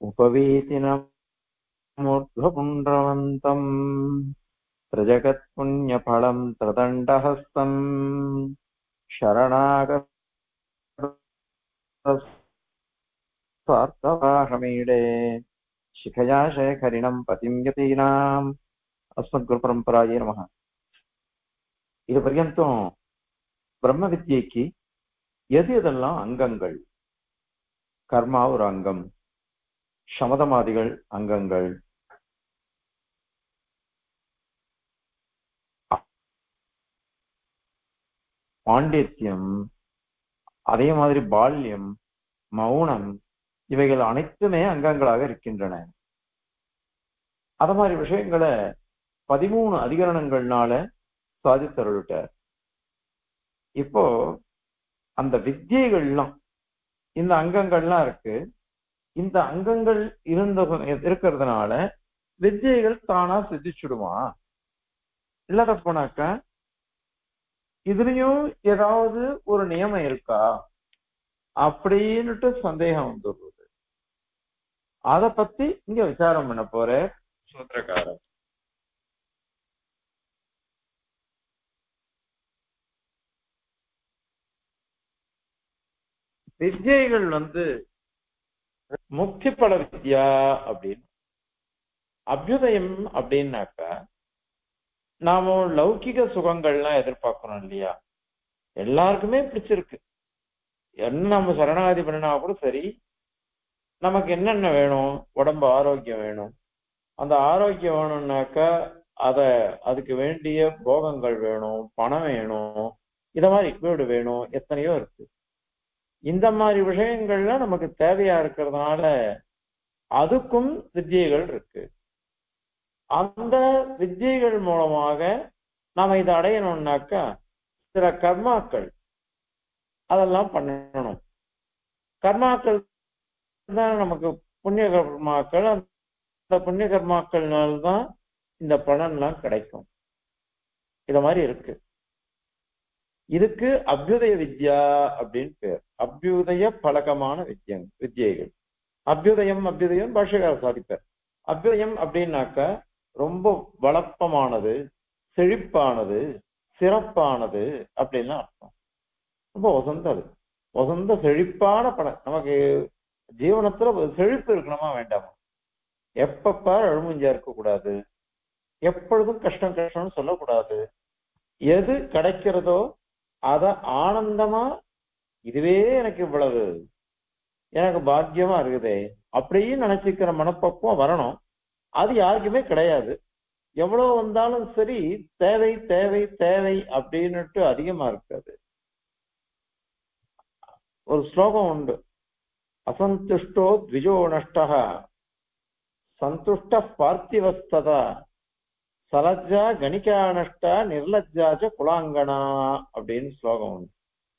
उपवीतिनमूर्ध्वपुण्ड्रवन्तम् त्रिजगत्पुण्यफलम् त्रिदण्डहस्तम् शरणागतमीडे शिखया शेखरिणम् पतिम् यतीनाम् அஸ்மத்குருபரம்பராயே நமக இது பர்யந்தம் பிரம்ம வித்யைக்கு எது எதெல்லாம் அங்கங்கள் கர்மா ஒரு அங்கம் சமதமாதிகள் அங்கங்கள் பாண்டித்யம் அதே மாதிரி பால்யம் மௌனம் இவைகள் அனைத்துமே அங்கங்களாக இருக்கின்றன அத மாதிரி விஷயங்களை பதிமூணு அதிகரணங்கள்னால சாதித்தருள்ட்டார் இப்போ அந்த வித்தியைகள்லாம் இந்த அங்கங்கள்லாம் இருக்கு இந்த அங்கங்கள் இருந்த இருக்கிறதுனால வித்தியைகள் தானா சித்திச்சுடுமா இல்லாத போனாக்கா இதுலயும் ஏதாவது ஒரு நியமம் இருக்கா அப்படின்னுட்டு சந்தேகம் வந்துடுறது அத பத்தி இங்க விசாரம் பண்ண போற சூத்திரக்காரர் வித்யைகள் வந்து முக்தி பல வித்யா அப்படின்னு அபியுதயம் அப்படின்னாக்கா நாம லௌகிக சுகங்கள்லாம் எதிர்பார்க்கணும் இல்லையா எல்லாருக்குமே பிடிச்சிருக்கு என்ன நம்ம சரணாகதி பண்ணினா கூட சரி நமக்கு என்னென்ன வேணும் உடம்பு ஆரோக்கியம் வேணும் அந்த ஆரோக்கியம் வேணும்னாக்கா அத அதுக்கு வேண்டிய போகங்கள் வேணும் பணம் வேணும் இத மாதிரி வீடு வேணும் எத்தனையோ இருக்கு இந்த மாதிரி விஷயங்கள்லாம் நமக்கு தேவையா இருக்கிறதுனால அதுக்கும் வித்தியைகள் இருக்கு அந்த வித்தியைகள் மூலமாக நாம இதை அடையணும்னாக்கா சில கர்மாக்கள் அதெல்லாம் பண்ணணும் கர்மாக்கள் தான் நமக்கு புண்ணிய கர்மாக்கள் அந்த புண்ணிய கர்மாக்கள்னால்தான் இந்த பலன்லாம் கிடைக்கும் இத மாதிரி இருக்கு இதுக்கு அபியுதய வித்யா அப்படின்னு பேர் அபியுதய பழக்கமான வித்யங் வித்யைகள் அபியுதயம் அபியுதயம் பாஷகார சாதிப்பார் அபியுதயம் அப்படின்னாக்க ரொம்ப வளப்பமானது செழிப்பானது சிறப்பானது அப்படின்னு அர்த்தம் ரொம்ப வசந்த அது வசந்த செழிப்பான படம் நமக்கு ஜீவனத்துல செழிப்பு இருக்கணுமா வேண்டாமா எப்பப்ப அழுமுஞ்சா இருக்கக்கூடாது எப்பொழுதும் கஷ்டம் கஷ்டம்னு சொல்லக்கூடாது எது கிடைக்கிறதோ அத ஆனந்தமா இதுவே எனக்கு இவ்வளவு எனக்கு பாக்கியமா இருக்குதே அப்படின்னு நினைச்சுக்கிற மனப்பக்குவம் வரணும் அது யாருக்குமே கிடையாது எவ்வளவு வந்தாலும் சரி தேவை தேவை தேவை அப்படின்னுட்டு அதிகமா இருக்காது ஒரு ஸ்லோகம் உண்டு அசந்துஷ்டோ த்விஜோ நஷ்டா சந்துஷ்ட பார்த்திவஸ்ததா சலஜா கணிகா நஷ்டா நிர்லஜாச்ச குலாங்கனா அப்படின்னு ஸ்லோகம் உண்டு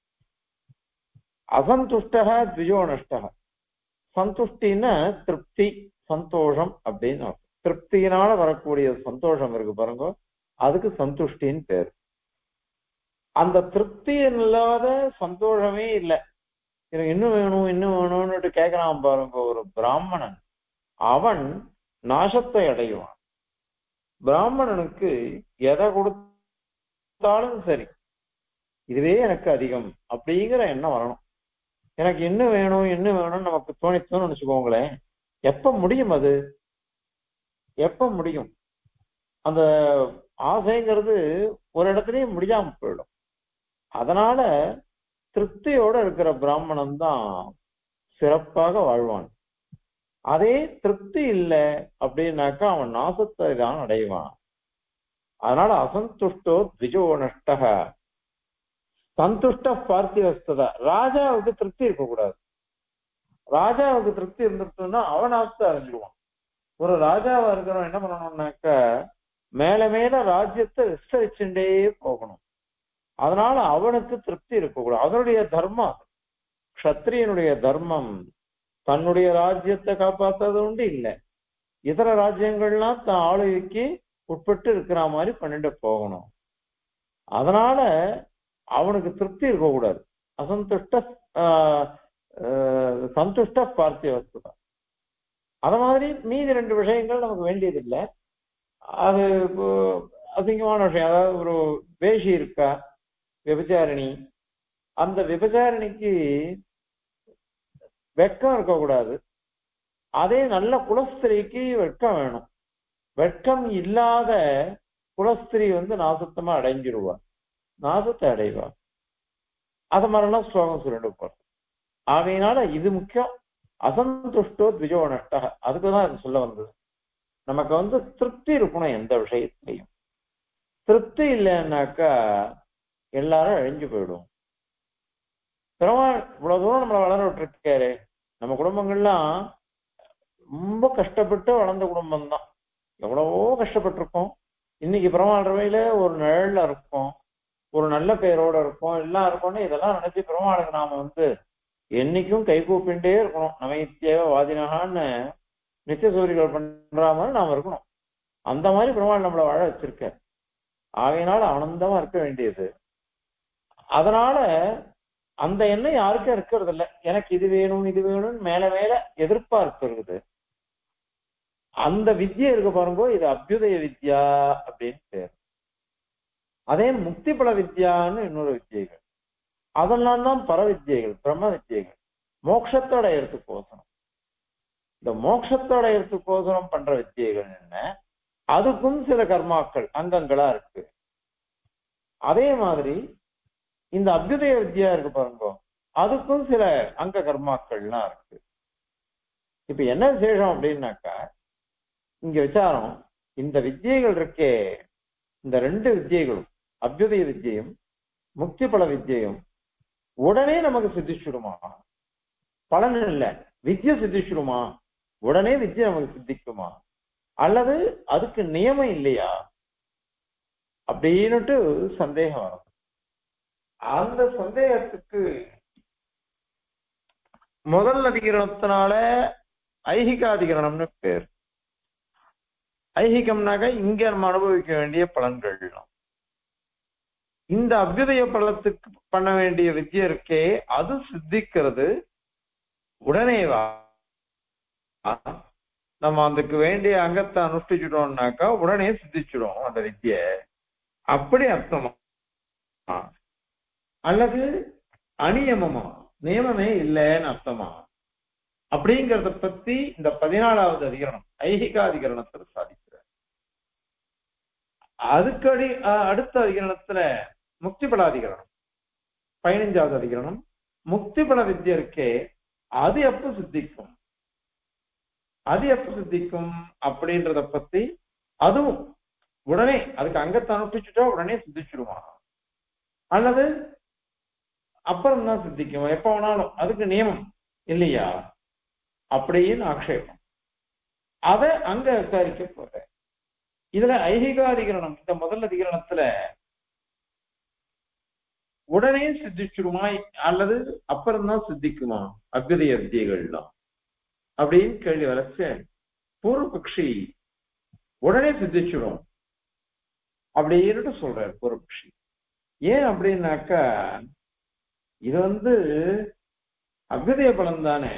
அசந்துஷ்டா த்விஜோ நஷ்டா சந்துஷ்டின்னா திருப்தி சந்தோஷம் அப்படின்னு திருப்தியினால வரக்கூடிய சந்தோஷம் இருக்கு பாருங்க அதுக்கு சந்துஷ்டின்னு பேர் அந்த திருப்தி இல்லாத சந்தோஷமே இல்லை எனக்கு இன்னும் வேணும் இன்னும் வேணும்னுட்டு கேட்கிறான் பாருங்க ஒரு பிராமணன் அவன் நாசத்தை அடைவான் பிராமணனுக்கு எதை கொடுத்தாலும் சரி இதுவே எனக்கு அதிகம் அப்படிங்கிற எண்ணம் வரணும் எனக்கு என்ன வேணும் என்ன வேணும்னு நமக்கு தோணித்தோன்னு வச்சுக்கோங்களேன் எப்ப முடியும் அது எப்ப முடியும் அந்த ஆசைங்கிறது ஒரு இடத்துலயும் முடியாம போயிடும் அதனால திருப்தியோட இருக்கிற பிராமணன் தான் சிறப்பாக வாழ்வான் அதே திருப்தி இல்லை அப்படின்னாக்கா அவன் நாசத்தை தான் அடைவான் அதனால அசந்துஷ்டோ திஜோ நஷ்டக சந்துஷ்ட பார்த்திவஸ்ததா ராஜாவுக்கு திருப்தி இருக்கக்கூடாது ராஜாவுக்கு திருப்தி இருந்துட்டுன்னா அவன் ஆசத்தை அடைஞ்சிடுவான் ஒரு ராஜாவா இருக்கிறவன் என்ன பண்ணணும்னாக்க மேல மேல ராஜ்யத்தை விஸ்தரிச்சுட்டே போகணும் அதனால அவனுக்கு திருப்தி இருக்கக்கூடாது அதனுடைய தர்மம் க்ஷத்ரியனுடைய தர்மம் தன்னுடைய ராஜ்யத்தை காப்பாத்துறது உண்டு இல்லை இதர ராஜ்யங்கள்லாம் தன் ஆளுகைக்கு உட்பட்டு இருக்கிற மாதிரி பண்ணிட்டு போகணும் அதனால அவனுக்கு திருப்தி இருக்கக்கூடாது அசந்துஷ்ட சந்துஷ்ட பார்த்திய வஸ்து தான் அத மாதிரி மீதி ரெண்டு விஷயங்கள் நமக்கு வேண்டியதில்லை அது இப்போ அசிங்கமான விஷயம் அதாவது ஒரு வேஷி இருக்கா விபச்சாரிணி அந்த விபச்சாரணிக்கு வெட்கம் இருக்கக்கூடாது அதே நல்ல குலஸ்திரிக்கு வெட்கம் வேணும் வெட்கம் இல்லாத குலஸ்திரி வந்து நாசத்தமா அடைஞ்சிருவா நாசத்தை அடைவா அத மாதிரிலாம் ஸ்லோகம் சொல்லிட்டு போறோம் ஆகையினால இது முக்கியம் அசந்துஷ்டோ திஜோ நஷ்ட அதுக்குதான் இது சொல்ல வந்தது நமக்கு வந்து திருப்தி இருக்கணும் எந்த விஷயத்திலையும் திருப்தி இல்லைன்னாக்கா எல்லாரும் அழிஞ்சு போயிடும் பெருமாள் இவ்வளவு தூரம் நம்மளை வளர விட்டுருக்காரு நம்ம குடும்பங்கள்லாம் ரொம்ப கஷ்டப்பட்டு வளர்ந்த குடும்பம் தான் எவ்வளவோ கஷ்டப்பட்டிருக்கோம் இன்னைக்கு பெருமாள் ரவையில ஒரு நிழல்ல இருக்கும் ஒரு நல்ல பேரோட இருக்கும் எல்லாம் இருக்கும்னு இதெல்லாம் நினைச்சு பெருமாளுக்கு நாம வந்து என்னைக்கும் கை கூப்பிண்டே இருக்கணும் நமைத்தியவ வாதினகான்னு நித்திய சூரிகள் பண்ற மாதிரி நாம இருக்கணும் அந்த மாதிரி பெருமாள் நம்மளை வாழ வச்சிருக்க ஆகையினால ஆனந்தமா இருக்க வேண்டியது அதனால அந்த எண்ணம் யாருக்கும் இருக்கிறது இல்ல எனக்கு இது வேணும் இது வேணும்னு மேல மேல எதிர்பார்ப்பு இருக்குது அந்த வித்யை இருக்க பாருங்க இது அபியுதய வித்யா அப்படின்னு பேர் அதே முக்தி பல வித்யான்னு இன்னொரு வித்தியைகள் அதெல்லாம் தான் பர வித்தியைகள் பிரம்ம வித்தியைகள் மோட்சத்தோட எடுத்துக்கோசனம் இந்த மோட்சத்தோட எடுத்துக்கோசனம் பண்ற வித்தியைகள் என்ன அதுக்கும் சில கர்மாக்கள் அங்கங்களா இருக்கு அதே மாதிரி இந்த அபியுதய வித்யா இருக்கு பாருங்க அதுக்கும் சில அங்க கர்மாக்கள்லாம் இருக்கு இப்ப என்ன விசேஷம் அப்படின்னாக்கா இங்க விசாரம் இந்த வித்தியைகள் இருக்கே இந்த ரெண்டு வித்தியைகளும் அபியுதய வித்தியும் முக்தி பல வித்தியும் உடனே நமக்கு சித்திச்சுடுமா பலன் இல்ல வித்ய சித்திச்சுடுமா உடனே வித்யை நமக்கு சித்திக்குமா அல்லது அதுக்கு நியமம் இல்லையா அப்படின்னுட்டு சந்தேகம் வரும் அந்த சந்தேகத்துக்கு முதல் அதிகரணத்தினால ஐகிகாதிகரணம்னு பேர் ஐகிகம்னாக்க இங்க நம்ம அனுபவிக்க வேண்டிய பலன்கள் இந்த அபியுதய பலத்துக்கு பண்ண வேண்டிய வித்யை இருக்கே அது சித்திக்கிறது உடனேவா நம்ம அதுக்கு வேண்டிய அங்கத்தை அனுஷ்டிச்சுட்டோம்னாக்கா உடனே சித்திச்சிடும் அந்த வித்யை அப்படி அர்த்தமா அல்லது அநியமமா நியமமே இல்லைன்னு அர்த்தமா அப்படிங்கறத பத்தி இந்த பதினாலாவது அதிகரணம் ஐகிகாதிகரணத்துல சாதிக்கிறார் அதுக்கடி அடுத்த அதிகரணத்துல முக்தி பலாதிகரணம் பதினைஞ்சாவது அதிகரணம் முக்தி பல வித்யா இருக்கே அது எப்ப சித்திக்கும் அது எப்ப சித்திக்கும் அப்படின்றத பத்தி அதுவும் உடனே அதுக்கு அங்கத்தை அனுப்பிச்சுட்டா உடனே சித்திச்சிடுமா அல்லது அப்புறம் தான் சித்திக்கும் எப்ப வேணாலும் அதுக்கு நியமம் இல்லையா அப்படின்னு ஆக்ஷேபம் அத அங்க விசாரிக்க போற இதுல ஐகிகாதிகரணம் இந்த முதல் அதிகரணத்துல உடனே சித்திச்சிடுமா அல்லது அப்புறம் தான் சித்திக்குமா அக்திய வித்தியைகள்லாம் அப்படின்னு கேள்வி வரைச்ச பூர்வபக்ஷி உடனே சித்திச்சிடும் அப்படின்னு சொல்றாரு பூர்வபக்ஷி ஏன் அப்படின்னாக்கா இது வந்து அபியுதய பலன் தானே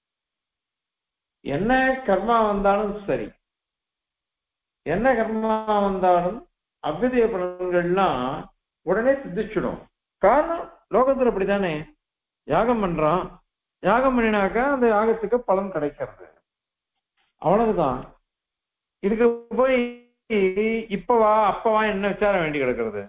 என்ன கர்மா வந்தாலும் சரி என்ன கர்மா வந்தாலும் அபியுதய பலன்கள்லாம் உடனே சித்திச்சிடும் காரணம் லோகத்துல அப்படித்தானே யாகம் பண்றான் யாகம் பண்ணினாக்கா அந்த யாகத்துக்கு பலன் கிடைக்கிறது அவ்வளவுதான் இதுக்கு போய் இப்பவா அப்பவா என்ன விசாரம் வேண்டி கிடக்கிறது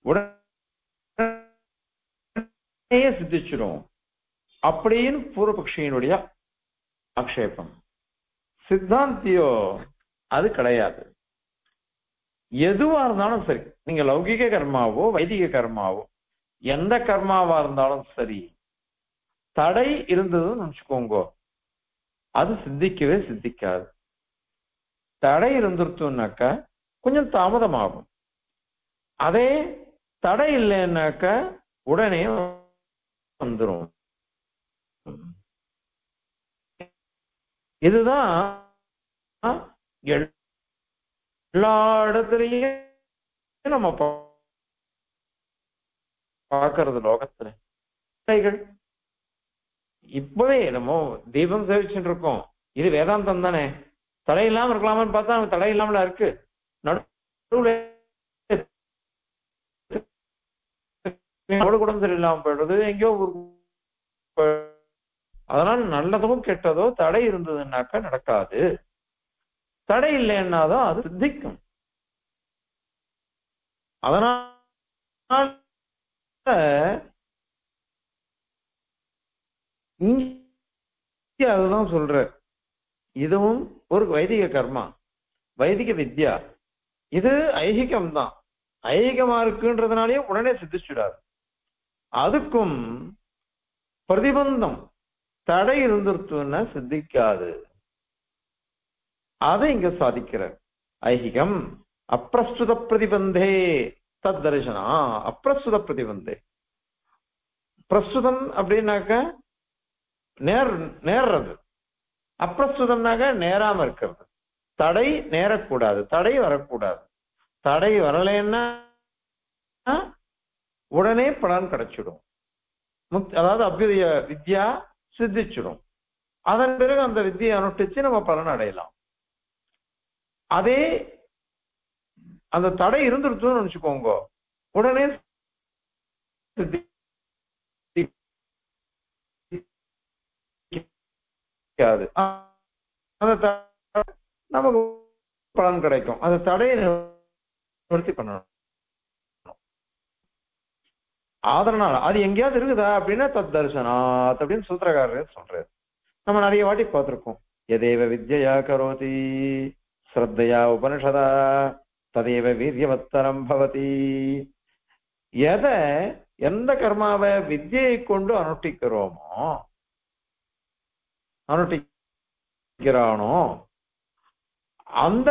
உடனே சித்திச்சிடும் அப்படின்னு பூர்வபக்ஷியினுடைய ஆக்ஷேபம் சித்தாந்தியோ அது கிடையாது எதுவா இருந்தாலும் சரி நீங்க லௌகிக கர்மாவோ வைதிக கர்மாவோ எந்த கர்மாவா இருந்தாலும் சரி தடை இருந்ததுன்னு நினைச்சுக்கோங்க அது சித்திக்கவே சித்திக்காது தடை இருந்துருத்துனாக்கா கொஞ்சம் தாமதமாகும் அதே தடை இல்லைன்னாக்கா உடனே வந்துடும் இதுதான் எல்லா இடத்துலயும் நம்ம பார்க்கறது லோகத்துல இப்பவே நம்ம தீபம் சேவிச்சுட்டு இருக்கோம் இது வேதாந்தம் தானே தடை இல்லாம இருக்கலாமான்னு பார்த்தா அவன் தடை இல்லாமல இருக்கு நடுவுல அவளுக்கு உடம்பு சரியில்லாம போயிடுறது எங்கேயோ ஊருக்கு போய்- அதனால நல்லதோ கெட்டதோ தடை இருந்ததுன்னாக்கா நடக்காது தடை இல்லைன்னாதான் அது சித்திக்கும் அதனால இங்க அதுதான் சொல்ற இதுவும் ஒரு வைதிக கர்மா வைதிக வித்யா இது ஐகிகம் தான் ஐகிகமா இருக்குன்றதுனாலயே உடனே சித்திச்சுடாது அதுக்கும் பிரதிபந்தம் தடை இருந்துருத்துன்னா சித்திக்காது அதை இங்க சாதிக்கிற ஐகிகம் அப்பிரஸ்துத பிரதிபந்தே தத் தரிசனா அப்பிரஸ்துத பிரதிபந்தே பிரஸ்துதம் அப்படின்னாக்க நேர் நேர்றது அப்பிரஸ்துதம்னாக்க நேராம இருக்கிறது தடை நேரக்கூடாது தடை வரக்கூடாது தடை வரலைன்னா உடனே பலன் கிடைச்சிடும் முக்- அதாவது அபியுதய வித்யா சித்திச்சிடும் அதன் பிறகு அந்த வித்தியை அனுஷ்டிச்சு நம்ம பலன் அடையலாம் அதே அந்த தடை இருந்துருச்சுன்னு நினைச்சுக்கோங்க உடனே சித்திக்காது. அந்த த- நமக்கு பலன் கிடைக்கும் அந்த தடையை நிவர்த்தி பண்ணணும் அதனால அது எங்கேயாவது இருக்குதா அப்படின்னா தத் தரிசனாத் அப்படின்னு சூத்திரக்காரர் சொல்றாரு நம்ம நிறைய வாட்டி பார்த்திருக்கோம் எதேவ வித்யா கரோதி ஸ்ரத்தையா உபனிஷதா ததேவ வீரியவத்தரம் பவதி எதை எந்த கர்மாவை வித்யை கொண்டு அனுஷ்டிக்கிறோமோ அனுஷ்டிக்கிறானோ அந்த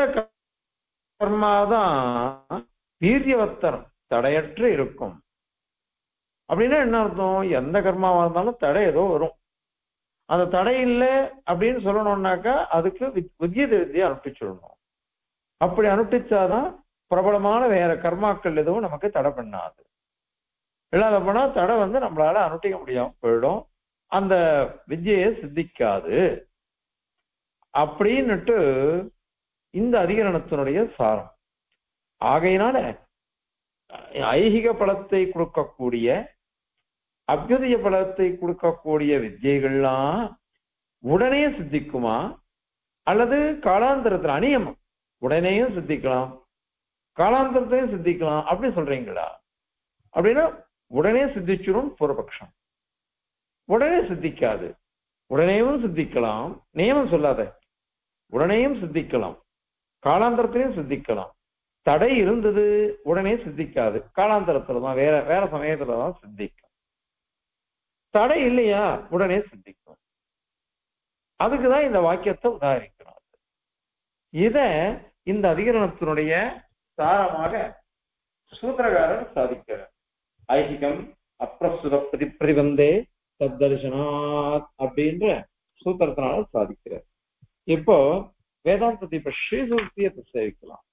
கர்மாதான் வீரியவத்தரம் தடையற்று இருக்கும் அப்படின்னா என்ன அர்த்தம் எந்த கர்மாவா இருந்தாலும் தடை ஏதோ வரும் அந்த தடை இல்லை அப்படின்னு சொல்லணும்னாக்கா அதுக்கு வித்- வித்ய வித்தியை அனுப்பிச்சிடணும் அப்படி அனுப்பிச்சாதான் பிரபலமான வேற கர்மாக்கள் எதுவும் நமக்கு தடை பண்ணாது இல்லாத போனா தடை வந்து நம்மளால அனுஷ்டிக்க முடியாம போயிடும் அந்த வித்யையை சித்திக்காது அப்படின்னுட்டு இந்த அதிகரணத்தினுடைய சாரம் ஆகையினால ஐகிக பலத்தை கொடுக்கக்கூடிய அபியுதய பலத்தை கொடுக்கக்கூடிய வித்தியைகள்லாம் உடனே சித்திக்குமா அல்லது காலாந்தரத்துல அநியமம் உடனேயும் சித்திக்கலாம் காலாந்தரத்தையும் சித்திக்கலாம் அப்படி சொல்றீங்களா அப்படின்னா உடனே சித்திச்சிடும் பூர்வபக்ஷம் உடனே சித்திக்காது உடனேயும் சித்திக்கலாம் நியமம் சொல்லாத உடனேயும் சித்திக்கலாம் காலாந்தரத்திலையும் சித்திக்கலாம் தடை இருந்தது உடனே சித்திக்காது காலாந்தரத்துல தான் வேற வேற சமயத்துல தான் சித்திக்கும் தடை இல்லையா உடனே சித்திக்கும் அதுக்குதான் இந்த வாக்கியத்தை உதாரிக்கணும் இத இந்த அதிகரணத்தினுடைய சாரமாக சூத்திரகாரர் சாதிக்கிறார் ஐகிகம் அப்பிரசுத பிரதி பிரதிபந்தே தத்தரிசனாத் அப்படின்ற சூத்திரத்தினால சாதிக்கிறார் இப்போ வேதாந்தத்தை இப்ப ஸ்ரீசூத்தியத்தை சேவிக்கலாம்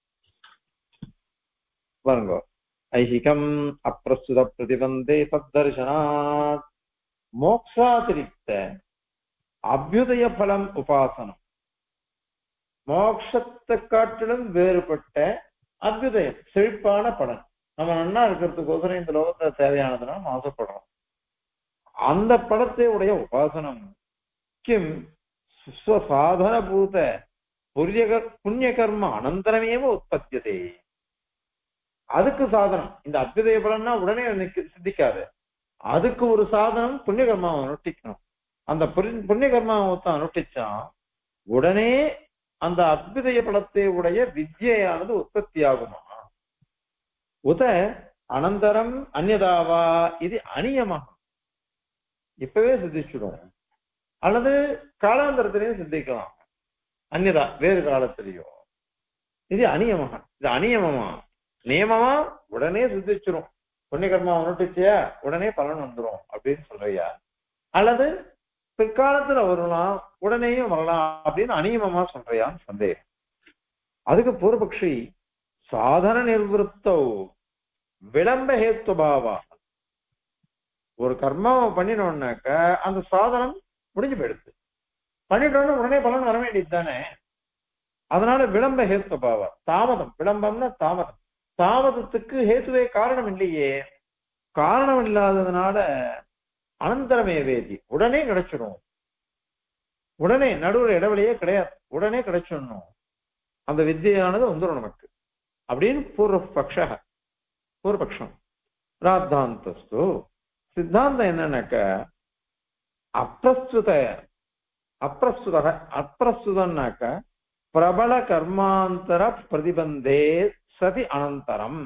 பாருங்க ஐகிகம் அப்பிரசுத பிரதிபந்தே தத்தரிசனாத் மோக்ஷாதிரிக்த அபியுதய பலம் உபாசனம் மோட்சத்தை காட்டிலும் வேறுபட்ட அபியுதயம் செழிப்பான பலன் நம்ம நன்னா இருக்கிறதுக்கோசரம் இந்த லோகத்துல தேவையானதுன்னா நம்ம ஆசைப்படுறோம் அந்த படத்தை உடைய உபாசனம் கிம் சுவசாதனபூத புரிய புண்ணிய கர்ம அனந்தரமேவ உற்பத்தியதே அதுக்கு சாதனம் இந்த அபியுதய பலன்னா உடனே நிக்க- சித்திக்காது அதுக்கு ஒரு சாதனம் புண்ணிய கர்மாவை அனுஷ்டிக்கணும் அந்த புரி- புண்ணிய கர்மாவை ஒருத்தன் அனுஷ்டிச்சான் உடனே அந்த அத்விதய பலத்தை உடைய வித்யானது உற்பத்தி ஆகுமா உத அனந்தரம் அந்நதாவா இது அநியமகம் இப்பவே சித்திச்சிடும் அல்லது காலாந்தரத்திலையும் சித்திக்கலாம் அந்நியதா வேறு காலத்திலேயோ இது அநியமகம் இது அநியமமா நியமமா உடனே சித்திச்சிரும் புண்ணியகர்மா அனுட்டிச்சியா உடனே பலன் வந்துரும் அப்படின்னு சொல்றியா அல்லது பிற்காலத்துல வரலாம் உடனேயும் வரலாம் அப்படின்னு அநியமமா சொல்றியான்னு சந்தேகம் அதுக்கு பூர்வபக்ஷி சாதன நிர்வத்தோ விளம்ப ஹேத்துபாவா ஒரு கர்மாவை பண்ணினோம்னாக்க அந்த சாதனம் முடிஞ்சு போயிடுது பண்ணிட்டோம்னா உடனே பலன் வர வேண்டியது தானே அதனால விளம்ப ஹேத்து பாவம் தாமதம் விளம்பம்னா தாமதம் தாமதத்துக்கு ஹேத்துவே காரணம் இல்லையே காரணம் இல்லாததுனால அனந்தரமே வேதி உடனே கிடைச்சிடும் உடனே நடுவுல இடைவெளியே கிடையாது உடனே கிடைச்சிடணும் அந்த வித்தியானது வந்துடும் நமக்கு அப்படின்னு பூர்வ பக்ஷ பூர்வபக்ஷம் ராத்தாந்தஸ்து சித்தாந்தம் என்னன்னாக்க அப்பிரஸ்துத அப்பிரஸ்துத அப்பிரஸ்துதன்னாக்க பிரபல கர்மாந்தர பிரதிபந்தே சதி அனந்தரம்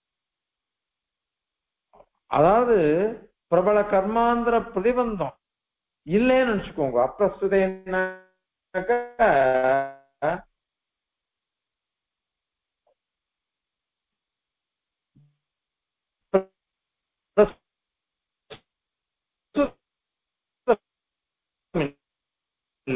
அதாவது பிரபல கர்மாந்திர பிரதிபந்தம் இல்லைன்னு நினைச்சுக்கோங்க அப்பிரஸ்துத என்னன்னாக்க இல்ல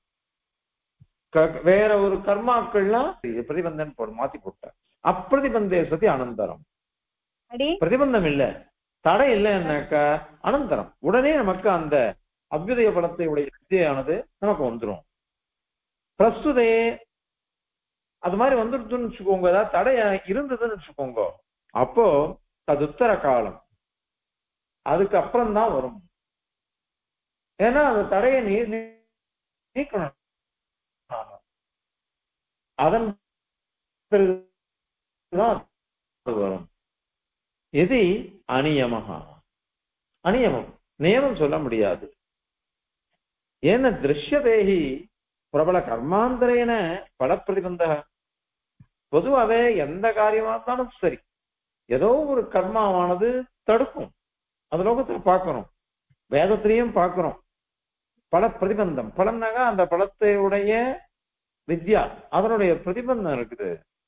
க- வேற ஒரு கர்மாக்கள்லாம் இது பிரதிபந்தன் போடு மாத்தி போட்டார் அப்பிரதிபந்தே சதி அனந்தரம் அடி பிரதிபந்தம் இல்ல தடை இல்லைன்னாக்கா அனந்தரம் உடனே நமக்கு அந்த அபியுதய பலத்தை உடைய வித்தியானது நமக்கு வந்துரும் பிரஸ்துதே அது மாதிரி வந்துடுதுன்னு வச்சுக்கோங்க ஏதாவது தடை இருந்ததுன்னு வச்சுக்கோங்க அப்போ அது உத்தர காலம் அதுக்கு அப்புறம் தான் வரும் ஏன்னா அந்த தடையை நீ நீ- நீக்கணும் ஆமா. அதன் பிறகுதான் அது வரும் இது அநியமகா அநியமம் நியமம் சொல்ல முடியாது ஏன்னா திருஷ்யதேகி பிரபல கர்மாந்தரேன பல பிரதிபந்த பொதுவாகவே எந்த காரியமா இருந்தாலும் சரி ஏதோ ஒரு கர்மாவானது தடுக்கும் அது லோகத்துல பார்க்கிறோம் வேதத்திலையும் பார்க்கிறோம் பல பிரதிபந்தம் பலம்னாக அந்த பலத்தையுடைய வித்யா அதனுடைய பிரதிபந்தம் இருக்குது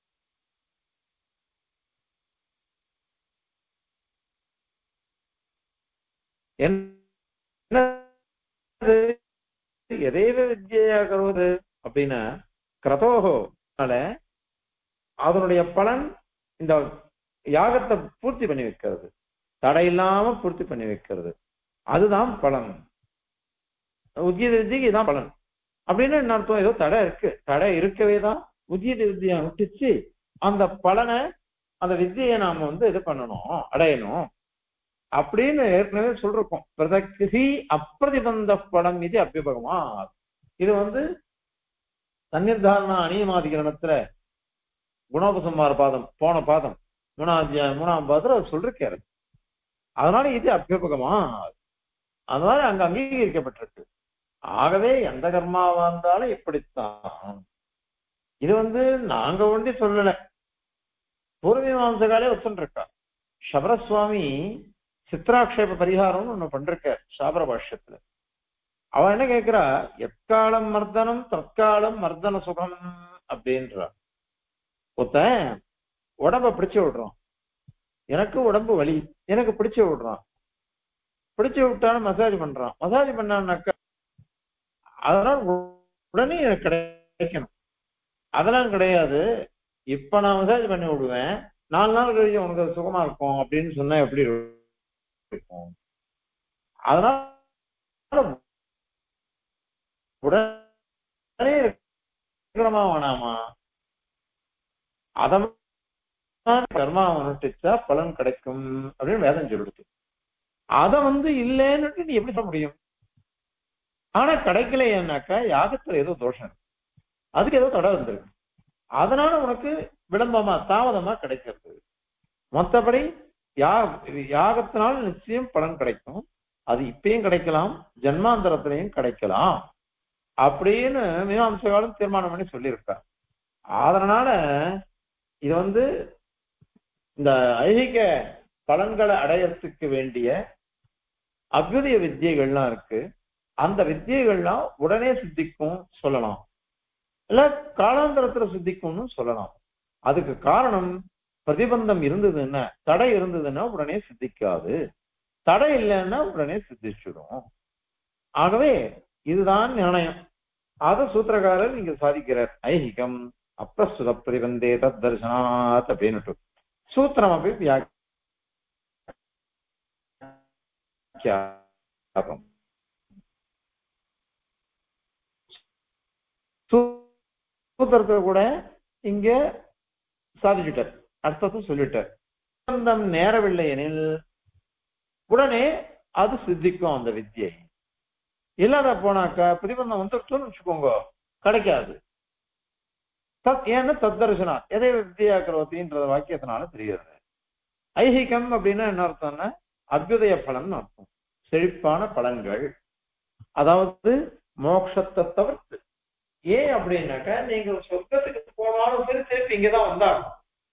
என்ன எதேவ வித்யா கருவது அப்படின்னா கிரதோகோ அதனுடைய பலன் இந்த யாகத்தை பூர்த்தி பண்ணி வைக்கிறது தடை இல்லாம பூர்த்தி பண்ணி வைக்கிறது அதுதான் பலன் உத்தியத வித்தியக்கு இதான் பலன் அப்படின்னு என்ன அர்த்தம் ஏதோ தடை இருக்கு தடை இருக்கவே தான் உத்தியத வித்தியை விட்டுச்சு அந்த பலனை அந்த வித்தியை நாம வந்து இது பண்ணணும் அடையணும் அப்படின்னு ஏற்கனவே சொல்றோம் பிரதக்தி அப்பிரதிபந்த பலம் இது அபியுபகமா இது வந்து சன்னிர்தாரண அணியமாதிகரணத்துல குணோபசம்மார பாதம் போன பாதம் மூணாம் அத்தியாயம் மூணாம் பாதத்துல அவர் சொல்லிருக்காரு அதனால இது அபியுபகமா அதனால அங்க அங்கீகரிக்கப்பட்டிருக்கு ஆகவே எந்த கர்மாவா இருந்தாலும் இப்படித்தான் இது வந்து நாங்க ஒண்டி சொல்லல பூர்வீமாம்சகாலே ஒத்துருக்கா சபரசுவாமி சித்ராக்ஷேப பரிகாரம்னு ஒண்ணு பண்றார் சாபர பாஷ்யத்துல அவன் என்ன கேக்குறா எக்காலம் மர்தனம் தற்காலம் மர்தன சுகம் அப்படின்றா ஒருத்தன் உடம்ப பிடிச்சு விடுறான் எனக்கு உடம்பு வலி எனக்கு பிடிச்சு விடுறான் பிடிச்சு விட்டாலும் மசாஜ் பண்றான் மசாஜ் பண்ணான்னாக்கா அதெல்லாம் உடனே எனக்கு கிடைக்கணும் அதெல்லாம் கிடையாது இப்ப நான் மசாஜ் பண்ணி விடுவேன் நாலு நாள் கழிச்சு உனக்கு அது சுகமா இருக்கும் அப்படின்னு சொன்னா எப்படி இருக்கும் அதனால உடனே இருக்கணுமா வேணாமா அத கர்மா அனுஷ்டிச்சா பலன் கிடைக்கும் அப்படின்னு வேதம் சொல்லிடுது அத வந்து இல்லைன்னு நீ எப்படி சொல்ல முடியும் ஆனா கிடைக்கலைன்னாக்கா யாகத்துல ஏதோ தோஷம் இருக்கு அதுக்கு ஏதோ தடை வந்திருக்கு அதனால உனக்கு விளம்பமா தாமதமா கிடைக்கிறது மற்றபடி யா யாகத்தினால் நிச்சயம் பலன் கிடைக்கும் அது இப்பயும் கிடைக்கலாம் ஜன்மாந்தரத்திலையும் கிடைக்கலாம் அப்படின்னு மீமாம்சகாலும் தீர்மானம் பண்ணி சொல்லியிருக்கார் அதனால இது வந்து இந்த ஐகிக பலன்களை அடையறதுக்கு வேண்டிய அபியுதய வித்தியைகள்லாம் இருக்கு அந்த வித்தியைகள்லாம் உடனே சித்திக்கும் சொல்லலாம் இல்ல காலாந்தரத்துல சித்திக்கும்னு சொல்லலாம் அதுக்கு காரணம் பிரதிபந்தம் இருந்ததுன்னா தடை இருந்ததுன்னா உடனே சித்திக்காது தடை இல்லைன்னா உடனே சித்திச்சிடும் ஆகவே இதுதான் நிர்ணயம் அத சூத்திரக்காரர் இங்க சாதிக்கிறார் ஐஹிகம் அப்பிரஸ்துத பிரதிபந்தே தத் தர்சனாத் அப்படின்னுட்டு சூத்திரம் அப்படி வியாக்கியாகம் சூத்திரத்தை கூட இங்க சாதிச்சுட்டார் அர்த்தத்தை சொல்லிட்டார் பிரதிபந்தம் நேரவில்லை எனில் உடனே அது சித்திக்கும் அந்த வித்தியை இல்லாத போனாக்கா பிரதிபந்தம் வந்துருச்சுன்னு வச்சுக்கோங்க கிடைக்காது தத் ஏன்னா தத்தரிசனா எதை வித்தியாக்கிறவத்தின்ற வாக்கியத்தினால தெரிகிறது ஐஹிகம் அப்படின்னா என்ன அர்த்தம்னா அபியுதய பலன் அர்த்தம் செழிப்பான பலன்கள் அதாவது மோட்சத்தை தவிர்த்து ஏன் அப்படின்னாக்கா நீங்க சொர்க்கத்துக்கு போனாலும் சரி திருப்பி இங்கதான் வந்தாலும்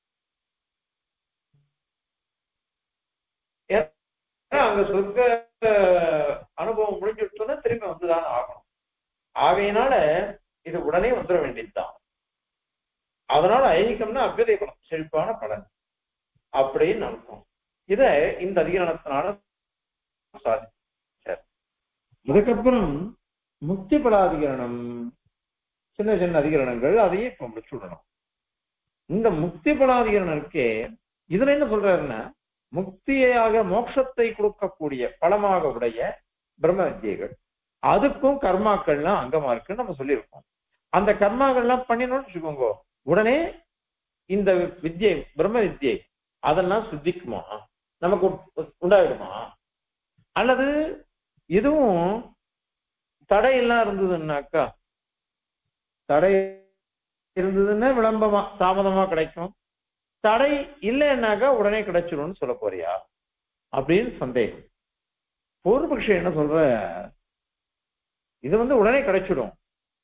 ஏன்னா அங்க சொர்க்க அனுபவம் முடிஞ்சுட்டோன்னா திரும்பி வந்துதான் ஆகணும் ஆகையினால இது உடனே வந்துட வேண்டியதுதான் அதனால ஐகிகம்னா அபியுதய பலன் செழிப்பான பலன் அப்படின்னு அர்த்தம் இத இந்த அதிகரணத்தினால சாதிச்சார் இதுக்கப்புறம் முக்தி பலாதிகரணம் சின்ன சின்ன அதிகரணங்கள் அதையும் இப்ப முடிச்சு விடணும் இந்த முக்தி பலாதிகரணம் இருக்கே இதுல என்ன சொல்றாருன்னா முக்தியாக மோட்சத்தை கொடுக்கக்கூடிய பலமாக உடைய பிரம்ம வித்தியைகள் அதுக்கும் கர்மாக்கள்லாம் அங்கமா இருக்குன்னு நம்ம சொல்லியிருக்கோம் அந்த கர்மாக்கள்லாம் பண்ணினோம்னு வச்சுக்கோங்க உடனே இந்த வித்யை பிரம்ம வித்யை அதெல்லாம் சித்திக்குமா நமக்கு உண்டாயிடுமா அல்லது இதுவும் தடையெல்லாம் இருந்ததுன்னாக்கா தடை இருந்ததுன்னா விளம்பமா தாமதமா கிடைக்கும் தடை இல்லைன்னாக்கா உடனே கிடைச்சிரும்னு சொல்ல போறியா அப்படின்னு சந்தேகம் பூர்வபக்ஷி என்ன சொல்ற இது வந்து உடனே கிடைச்சிடும்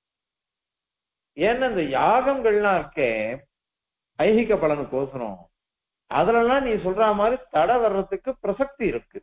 ஏன்னா இந்த யாகங்கள்லாம் இருக்கே ஐகிக பலனுக்கோசரம் அதுலலாம் நீ சொல்ற மாதிரி தடை வர்றதுக்கு பிரசக்தி இருக்கு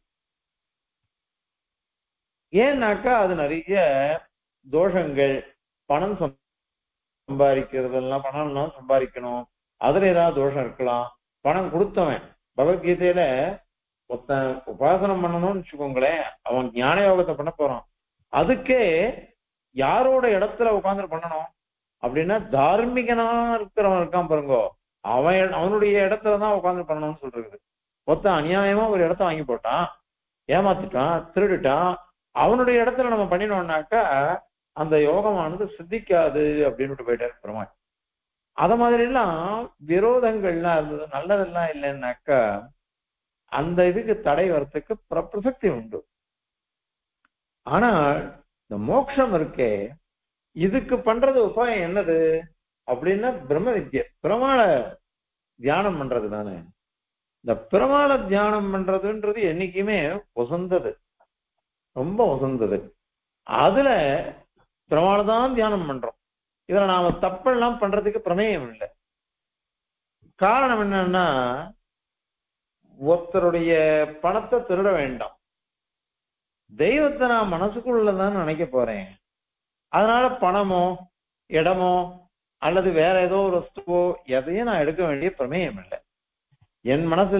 ஏன்னாக்கா அது நிறைய தோஷங்கள் பணம் சம்பாதிக்கிறதெல்லாம் பணம்லாம் சம்பாதிக்கணும் அதுல ஏதாவது தோஷம் இருக்கலாம் பணம் கொடுத்தவன் பகவத்கீதையில ஒருத்தன் உபாசனம் பண்ணணும்னு வச்சுக்கோங்களேன் அவன் ஞான யோகத்தை பண்ண போறான் அதுக்கே யாரோட இடத்துல உட்கார்ந்து பண்ணணும் அப்படின்னா தார்மீகனா இருக்கிறவன் இருக்கான் பாருங்கோ அவன் அவனுடைய இடத்துலதான் உட்கார்ந்து பண்ணணும்னு சொல்றது ஒருத்தன் அநியாயமா ஒரு இடத்த வாங்கி போட்டான் ஏமாத்திட்டான் திருடிட்டான் அவனுடைய இடத்துல நம்ம பண்ணினோம்னாக்கா அந்த யோகமானது சித்திக்காது அப்படின்னு போயிட்டாரு பெருமாள் அத மாதிரி எல்லாம் விரோதங்கள்லாம் இருந்தது நல்லதெல்லாம் இல்லைன்னாக்கா அந்த இதுக்கு தடை வர்றதுக்கு பிரசக்தி உண்டு ஆனால் இந்த மோட்சம் இருக்கே இதுக்கு பண்றது உபாயம் என்னது அப்படின்னா பிரம்ம வித்யை பிரமாண தியானம் பண்றது தானே இந்த பிரமாண தியானம் பண்றதுன்றது என்னைக்குமே உசந்தது ரொம்ப உசந்தது அதுல பிரமாணதான் தியானம் பண்றோம் இதுல நாம தப்பெல்லாம் பண்றதுக்கு பிரமேயம் இல்லை காரணம் என்னன்னா ஒருத்தருடைய பணத்தை திருட வேண்டாம் தெய்வத்தை நான் மனசுக்குள்ளதான் நினைக்க போறேன் அதனால பணமோ இடமோ அல்லது வேற ஏதோ ஒரு வஸ்துவோ எதையும் நான் எடுக்க வேண்டிய பிரமேயம் இல்லை என் மனசுல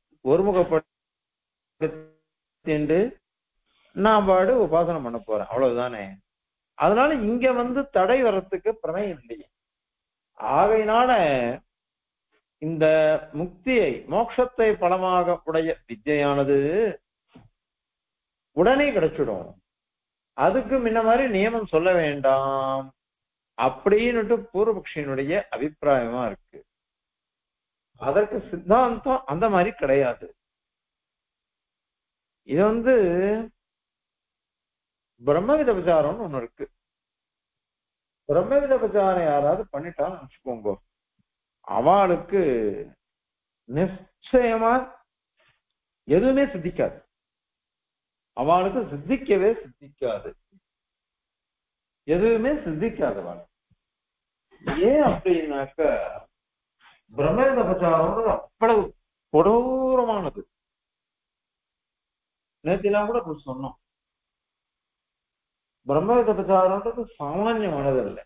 ஒருமுகப்பட்டு நான் பாடு உபாசனம் பண்ண போறேன் அவ்வளவுதானே அதனால இங்க வந்து தடை வர்றதுக்கு பிரமேயம் இல்லையே ஆகையினால இந்த முக்தியை மோட்சத்தை பலமாக உடைய வித்யானது உடனே கிடைச்சிடும் அதுக்கு முன்ன மாதிரி நியமம் சொல்ல வேண்டாம் அப்படின்னுட்டு பூர்வபக்ஷியினுடைய அபிப்பிராயமா இருக்கு அதற்கு சித்தாந்தம் அந்த மாதிரி கிடையாது இது வந்து பிரம்மவித விசாரம்னு ஒண்ணு இருக்கு பிரம்மவித விசாரம் யாராவது பண்ணிட்டான்னு நினைச்சுக்கோங்க அவளுக்கு நிச்சயமா எதுவுமே சித்திக்காது அவளுக்கு சித்திக்கவே சித்திக்காது எதுவுமே சித்திக்காது அவள் ஏன் அப்படின்னாக்க பிரம்மவித பிரச்சாரம்ன்றது அவ்வளவு கொடூரமானது நேத்திலாம் கூட இப்படி சொன்னோம் பிரம்மவித பிரச்சாரம்ன்றது சாமானியமானது இல்லை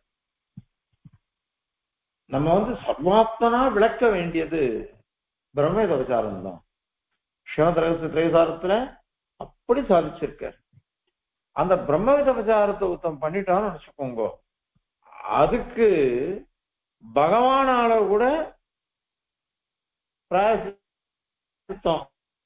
நம்ம வந்து சர்வாத்தனா விளக்க வேண்டியது பிரம்மவித பிரச்சாரம் தான் சிவதிரகச திரைசாரத்துல அப்படி சாதிச்சிருக்கார் அந்த பிரம்மவித பிரச்சாரத்தை உத்தம் பண்ணிட்டான்னு நினைச்சுக்கோங்க அதுக்கு பகவானால கூட பிராயசித்தம்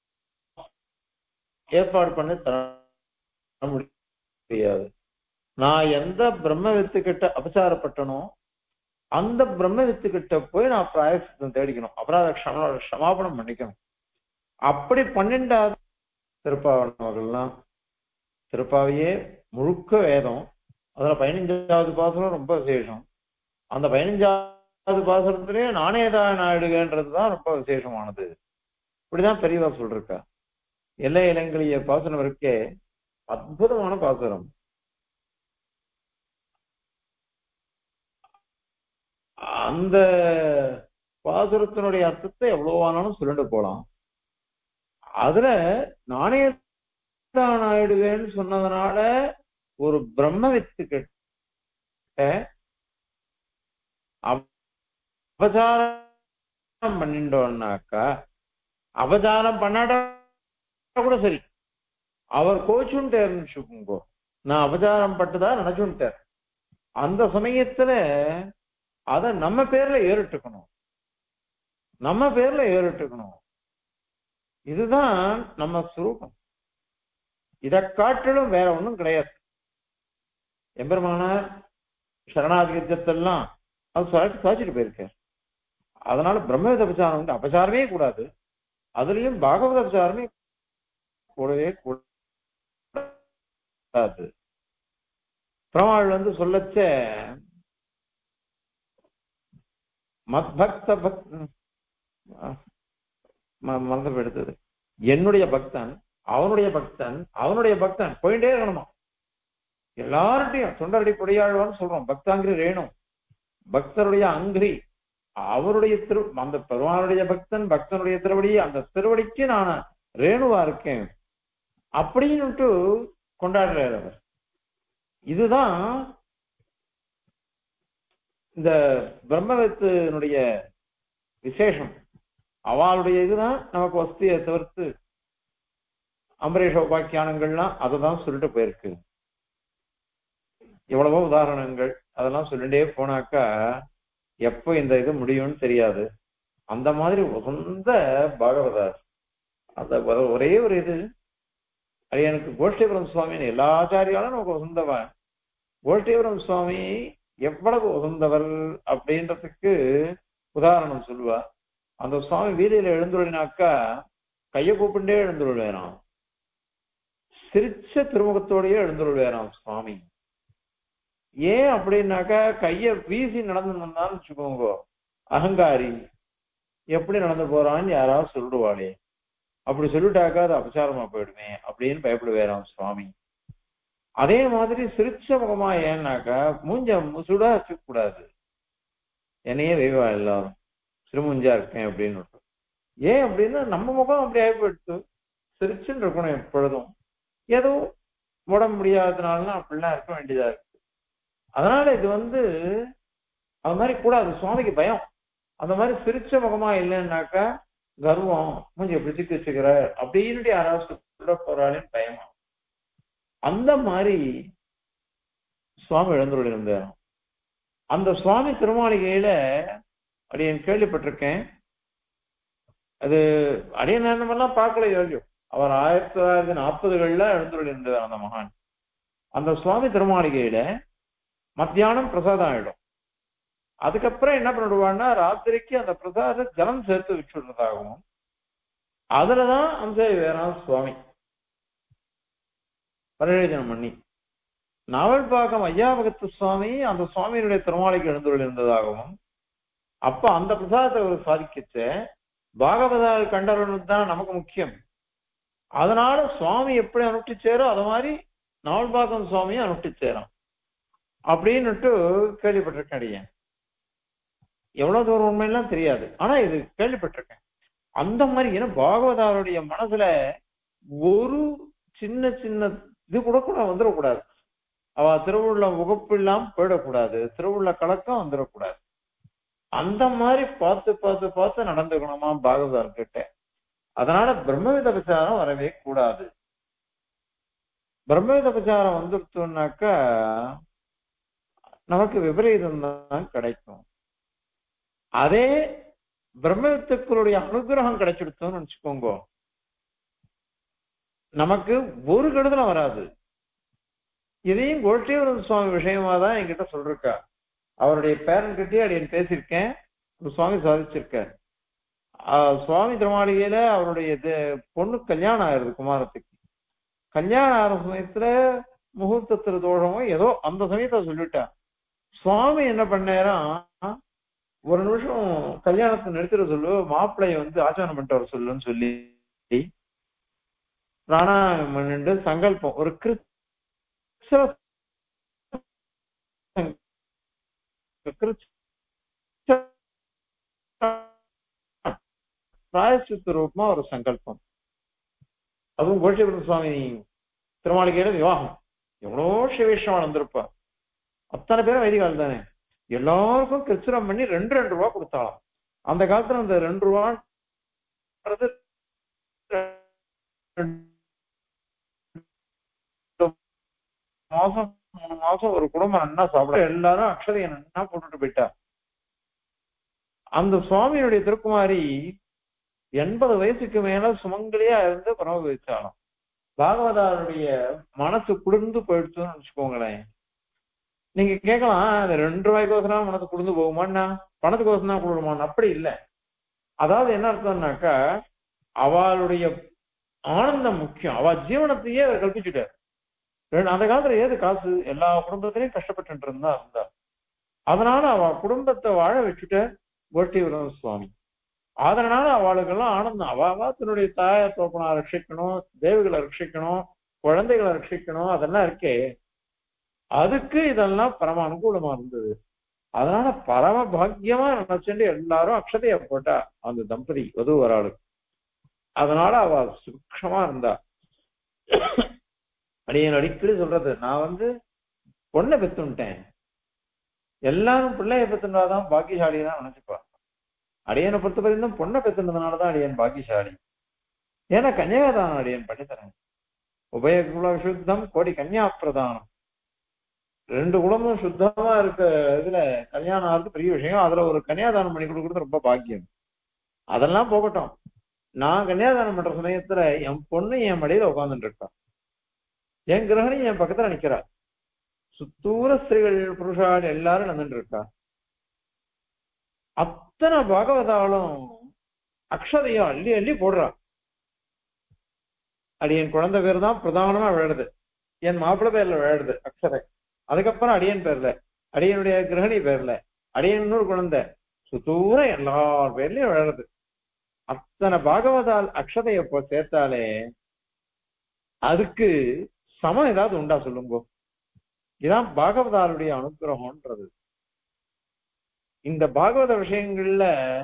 ஏற்பாடு பண்ணி தர முடியாது நான் எந்த பிரம்ம வித்துக்கிட்ட அபச்சாரப்பட்டனோ அந்த பிரம்ம வித்துக்கிட்ட போய் நான் பிராயசித்தம் தேடிக்கணும் அப்புறம் அதை க்ஷம க்ஷமாபணம் பண்ணிக்கணும் அப்படி பன்னெண்டாவது திருப்பாவணர்கள்லாம் திருப்பாவையே முழுக்க வேதம் அதுல பதினஞ்சாவது பாசனம் ரொம்ப விசேஷம் அந்த பதினஞ்சாவது பாசனத்திலே நாணயதா நாயுடுகன்றது ரொம்ப விசேஷமானது இப்படிதான் பெரியவா சொல்லிருக்கா எல்லை இளங்கலிய பாசனம் இருக்கே அற்புதமான பாசுரம் அந்த பாசுரத்தினுடைய அர்த்தத்தை எவ்வளவு ஆனாலும் சொல்லிட்டு போலாம் அதுல நாணயத்தா நாயுடுவேன்னு சொன்னதுனால ஒரு பிரம்ம வித்து கிட்ட அபசாரம் பண்ணிட்டோம்னாக்கா அபசாரம் பண்ணாட்டா கூட சரி அவர் கோச்சுன்ட்டாருன்னு வச்சுக்கோங்க நான் அபசாரம் பட்டுதா நினைச்சுட்டார் அந்த சமயத்துல அத நம்ம பேர்ல ஏறிட்டுக்கணும் நம்ம பேர்ல ஏறிட்டுக்கணும் இதுதான் நம்ம சுரூபம் இதை காட்டிலும் வேற ஒண்ணும் கிடையாது எம்பெருமானார் சரணாதிகத்தெல்லாம் அது சாட்சி சாச்சிட்டு போயிருக்கார் அதனால பிரம்மவித அபசாரம் வந்து அபசாரமே கூடாது அதுலயும் பாகவத அபசாரமே கூடவே கூடாது பிரமாள் வந்து சொல்லச்ச மத்பக்த பக் மறந்து எடுத்தது என்னுடைய பக்தன் அவனுடைய பக்தன் அவனுடைய பக்தன் போயிட்டே இருக்கணுமா எல்லார்ட்டையும் தொண்டரடி பொடியாழ்வான்னு சொல்றோம் பக்தாங்கிரி ரேணும் பக்தருடைய அங்கிரி அவருடைய திரு அந்த பெருமானுடைய பக்தன் பக்தனுடைய திருவடி அந்த திருவடிக்கு நான் ரேணுவா இருக்கேன் அப்படின்னுட்டு கொண்டாடுறாரு அவர் இதுதான் இந்த பிரம்மவித்தினுடைய விசேஷம் அவளுடைய இதுதான் நமக்கு வசதியை தவிர்த்து அம்பரீஷ உபாக்கியானங்கள்லாம் அதை தான் சொல்லிட்டு போயிருக்கு எவ்வளவோ உதாரணங்கள் அதெல்லாம் சொல்லிட்டே போனாக்கா எப்போ இந்த இது முடியும்னு தெரியாது அந்த மாதிரி உகந்த பாகவதார் அந்த ஒரே ஒரு இது அது எனக்கு கோஷ்டிபுரம் சுவாமின்னு எல்லா ஆச்சாரியாலும் நமக்கு உகந்தவன் கோஷ்டிபுரம் சுவாமி எவ்வளவு உகந்தவர் அப்படின்றதுக்கு உதாரணம் சொல்லுவா அந்த சுவாமி வீதியில எழுந்துள்ளினாக்கா கையை கூப்பிண்டே எழுந்துள்ள வேணாம் சிரிச்ச திருமுகத்தோடயே எழுந்துள்ள வேணாம் சுவாமி ஏன் அப்படின்னாக்கா கைய வீசி நடந்து வந்தான்னு வச்சுக்கோங்க அகங்காரி எப்படி நடந்து போறான்னு யாராவது சொல்லிடுவாளே அப்படி சொல்லிட்டாக்கா அது அபசாரமா போயிடுமே அப்படின்னு பயப்படுவேறாம் சுவாமி அதே மாதிரி சிரிச்ச முகமா ஏன்னாக்கா மூஞ்ச முசுடா வச்சுக்க கூடாது என்னையே வெய்வா எல்லாரும் சிறுமுஞ்சா இருக்கேன் அப்படின்னு ஏன் அப்படின்னா நம்ம முகம் அப்படி ஆகி போயிடுச்சு சிரிச்சுன்னு இருக்கணும் எப்பொழுதும் ஏதோ உடம்பு முடியாததுனால அப்படிலாம் இருக்க வேண்டியதா இருக்கு அதனால இது வந்து அது மாதிரி கூடாது சுவாமிக்கு பயம் அந்த மாதிரி சிரிச்ச முகமா இல்லைன்னாக்கா கர்வம் மூஞ்சி எப்படி தூக்கி வச்சுக்கிற அப்படின்னு யாராவது சொல்ல போறாளேன்னு பயமா அந்த மாதிரி சுவாமி இழந்துள்ள இருந்தார் அந்த சுவாமி திருமாளிகையில அடியன் கேள்விப்பட்டிருக்கேன் அது அடியன் நேரமெல்லாம் பார்க்கல யோகியம் அவர் ஆயிரத்தி தொள்ளாயிரத்தி நாற்பதுகள்ல எழுந்துள்ள இருந்தார் அந்த மகான் அந்த சுவாமி திருமாளிகையில மத்தியானம் பிரசாதம் ஆயிடும் அதுக்கப்புறம் என்ன பண்ணிடுவான்னா ராத்திரிக்கு அந்த பிரசாத ஜலம் சேர்த்து வச்சுடுறதாகவும் அதுலதான் அந்த வேறாம் சுவாமி பரியோஜனம் பண்ணி நாவல்பாக்கம் ஐயாபகத்து சுவாமி அந்த சுவாமியினுடைய திருமாலைக்கு எழுந்துள்ள இருந்ததாகவும் அப்ப அந்த பிரசாதத்தை அவர் சாதிக்கிச்ச பாகவத கண்டவர்களுக்கு தான் நமக்கு முக்கியம் அதனால சுவாமி எப்படி அனுஷ்டிச்சாரோ அது மாதிரி நாவல்பாக்கம் சுவாமியும் அனுஷ்டிச்சாராம் அப்படின்னுட்டு கேள்விப்பட்டிருக்கேன் அடியேன் எவ்வளவு தூரம் உண்மையெல்லாம் தெரியாது ஆனா இது கேள்விப்பட்டிருக்கேன் அந்த மாதிரி ஏன்னா பாகவதாருடைய மனசுல ஒரு சின்ன சின்ன இது கூட கூட வந்துடக்கூடாது அவ திருவுள்ள முகப்பு இல்லாம போயிடக்கூடாது திருவுள்ள கலக்கம் வந்துடக்கூடாது அந்த மாதிரி பார்த்து பார்த்து பார்த்து நடந்துக்கணுமா பாகவதார் கிட்ட அதனால பிரம்மவித விசாரம் வரவே கூடாது பிரம்மவித விசாரம் வந்துருத்தோம்னாக்கா நமக்கு விபரீதம் தான் கிடைக்கும் அதே பிரம்மத்துக்களுடைய அனுகிரகம் கிடைச்சிடுத்தோம்னு நினைச்சுக்கோங்க நமக்கு ஒரு கெடுதலும் வராது இதையும் கோட்டீவரன் சுவாமி விஷயமா தான் என்கிட்ட சொல்றா அவருடைய பேரன்கிட்டயே அடியன் பேசியிருக்கேன் ஒரு சுவாமி சாதிச்சிருக்கார் ஆஹ் சுவாமி திருமாளிகையில அவருடைய இது- பொண்ணு கல்யாணம் ஆயிருது குமாரத்துக்கு கல்யாணம் ஆகிற சமயத்துல முகூர்த்தத்துல தோஷமோ ஏதோ அந்த சமயத்தை சொல்லிட்டா சுவாமி என்ன பண்ணாராம் ஒரு நிமிஷம் கல்யாணத்தை நிறுத்திட சொல்லு மாப்பிள்ளைய வந்து ஆச்சரணம் பண்ணிட்டு வர சொல்லுன்னு சொல்லி பிராணாயாமம் பண்ணிட்டு சங்கல்பம் ஒரு கிறிஸ்தவ கிறிஸ்தவ பிராயசித்த ரூபமா ஒரு சங்கல்பம் அதுவும் கோஷிபுரம் சுவாமி திருமாளிகையில விவாகம் எவ்வளோ சிவேஷம் வளர்ந்திருப்பா அத்தனை பேரும் வைதிகால் தானே எல்லாருக்கும் கிருச்சிரம் பண்ணி ரெண்டு ரெண்டு ரூபா கொடுத்தாலாம் அந்த காலத்துல அந்த ரெண்டு ரூபா மாசம் மூணு மாசம் ஒரு குடும்பம் நன்னா சாப்பிட எல்லாரும் அக்ஷதையை நன்னா போட்டுட்டு போயிட்டா அந்த சுவாமியுடைய திருக்குமாரி எண்பது வயசுக்கு மேல சுமங்கலியா இருந்து பரமபிச்சாலும் பாகவதாருடைய மனசு குளிர்ந்து போயிடுச்சுன்னு வச்சுக்கோங்களேன் நீங்க கேட்கலாம் அந்த ரெண்டு ரூபாய்க்கோசரம் மனசு குளிர்ந்து போகுமான்னா பணத்துக்கோசரம் தான் குளிருமான்னு அப்படி இல்லை அதாவது என்ன அர்த்தம்னாக்கா அவளுடைய ஆனந்தம் முக்கியம் அவ ஜீவனத்தையே அவர் கல்பிச்சுட்டார் ரெண்டு- அந்த காலத்துல ஏது காசு எல்லா குடும்பத்திலையும் கஷ்டப்பட்டு இருந்தா இருந்தா அதனால அவ குடும்பத்தை வாழ வச்சுட்ட கோஷ்டிவரம் சுவாமி அதனால அவளுக்கெல்லாம் ஆனந்தம் அவ அவ தன்னுடைய தாய தோப்பனா ரட்சிக்கணும் தேவிகளை ரட்சிக்கணும் குழந்தைகளை ரட்சிக்கணும் அதெல்லாம் இருக்கே அதுக்கு இதெல்லாம் பரம அனுகூலமா இருந்தது அதனால பரம பாக்கியமா நினைச்சுட்டு எல்லாரும் அக்ஷதைய போட்டா அந்த தம்பதி வது வராளுக்கு அதனால அவ சுக்ஷமா இருந்தா அடியன் அடிக்கடி சொல்றது நான் வந்து பொண்ணை பெத்துட்டேன் எல்லாரும் பிள்ளைய பெத்துனாதான் பாக்கியசாலி தான் நினைச்சுப்பா அடியனை பொறுத்த வரைக்கும் பொண்ணை பெத்துனதுனாலதான் அடியன் பாக்கியசாலி ஏன்னா கன்னியாதானம் அடியன் பண்ணித்தரேன் உபய குல சுத்தம் கோடி கன்னியா பிரதானம் ரெண்டு குலமும் சுத்தமா இருக்க இதுல கல்யாணம் ஆகிறது பெரிய விஷயம் அதுல ஒரு கன்னியாதானம் பண்ணி கொடுக்கறது ரொம்ப பாக்கியம் அதெல்லாம் போகட்டும் நான் கன்னியாதானம் பண்ற சமயத்துல என் பொண்ணு என் மடியில உட்கார்ந்துட்டு இருக்கா என் கிரகணி என் பக்கத்துல நிக்கிறா சுத்தூர ஸ்திரீகள் புருஷாள் எல்லாரும் நடந்துட்டு இருக்கா அத்தனை பாகவதாலும் அக்ஷதையும் அள்ளி அள்ளி போடுறா அடியன் குழந்தை பேர் தான் பிரதானமா விளையாடுது என் மாப்பிள்ளை பேர்ல விளையாடுது அக்ஷதை அதுக்கப்புறம் அடியன் பேர்ல அடியனுடைய கிரகணி பேர்ல அடியன் இன்னொரு குழந்தை சுத்தூர எல்லார் பேர்லயும் விளையாடுது அத்தனை பாகவதால் அக்ஷதைய போ சேர்த்தாலே அதுக்கு சமம் ஏதாவது உண்டா சொல்லுங்க இதான் பாகவதாருடைய அனுகிரகம்ன்றது இந்த பாகவத விஷயங்கள்ல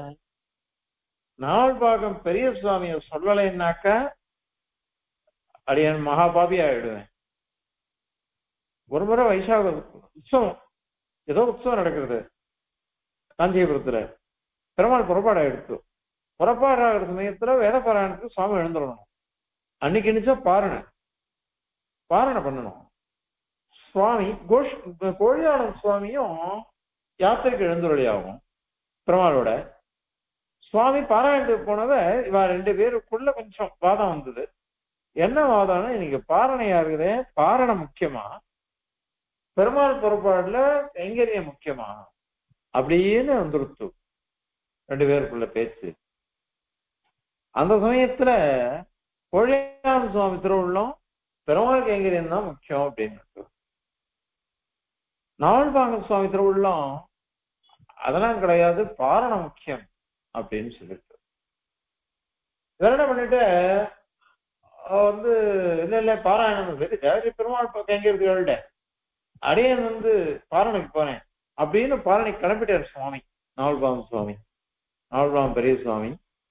நாள் பாகம் பெரிய சுவாமிய சொல்லலைன்னாக்கா அடியன் மகாபாபி ஆயிடுவேன் ஒரு முறை வைசாக உற்சவம் ஏதோ உற்சவம் நடக்கிறது காஞ்சிபுரத்துல பெருமாள் புறப்பாடு ஆயிடுச்சு புறப்பாடு ஆகிற சமயத்துல வேத பாராயணத்துக்கு சுவாமி எழுந்துடணும் அன்னைக்கு நிச்சா பாரணை பாரணை பண்ணணும் சுவாமி கோஷ் கோழியாளன் சுவாமியும் யாத்திரைக்கு எழுந்துருளி ஆகும் பெருமாளோட சுவாமி பாராயணத்துக்கு போனவ இவ ரெண்டு பேருக்குள்ள கொஞ்சம் வாதம் வந்தது என்ன வாதம்னா இன்னைக்கு பாரணையா இருக்குது பாரணை முக்கியமா பெருமாள் புறப்பாடுல கைங்கரியம் முக்கியமா அப்படின்னு வந்துருத்து ரெண்டு பேருக்குள்ள பேச்சு அந்த சமயத்துல கோழியான் சுவாமி திருவுள்ளம் பெருமாள் கைங்கரியம் தான் முக்கியம் அப்படின்னு நாவல்பாங்க சுவாமி திருவுள்ளம் அதெல்லாம் கிடையாது பாரணம் முக்கியம் அப்படின்னு சொல்லிட்டு இவர் என்ன பண்ணிட்டு அவ வந்து இல்ல இல்ல பாராயணம் சரி தேவரி பெருமாள் கைங்கிறது அடியன் வந்து பாரணைக்கு போனேன் அப்படின்னு பாரணை கிளம்பிட்டார் சுவாமி நாவல்பாகம் சுவாமி நாவல்பாகம் பெரிய சுவாமி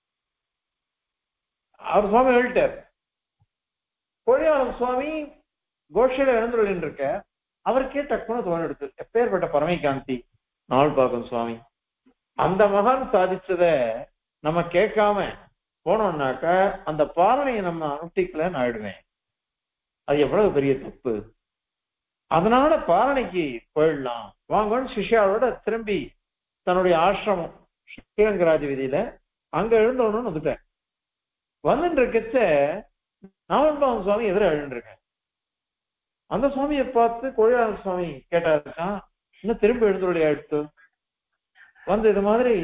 அவர் சுவாமி எழுட்டார் கோழியாளம் சுவாமி கோஷையில எழுந்துள்ள இருக்க அவருக்கே டக்குன்னு தோணு எடுத்து எப்பேற்பட்ட பரமைகாந்தி நாவல்பாகம் சுவாமி அந்த மகான் சாதிச்சத நம்ம கேட்காம போனோம்னாக்க அந்த பாரணையை நம்ம அனுஷ்டிக்கலன்னு ஆயிடுவேன் அது எவ்வளவு பெரிய தப்பு அதனால பாரணைக்கு போயிடலாம் வாங்கன்னு சிஷ்யாவோட திரும்பி தன்னுடைய ஆசிரமம் ஸ்ரீரங்கராஜ விதியில அங்க எழுந்தோன்னு வந்துட்டேன் வந்துட்டு இருக்கச்ச நாவல்பாவன் சுவாமி எதிர எழுந்திருக்கேன் அந்த சுவாமியை பார்த்து கோழியாளர் சுவாமி கேட்டாருக்கான் இன்னும் திரும்ப எழுந்துடைய எடுத்து வந்து இது மாதிரி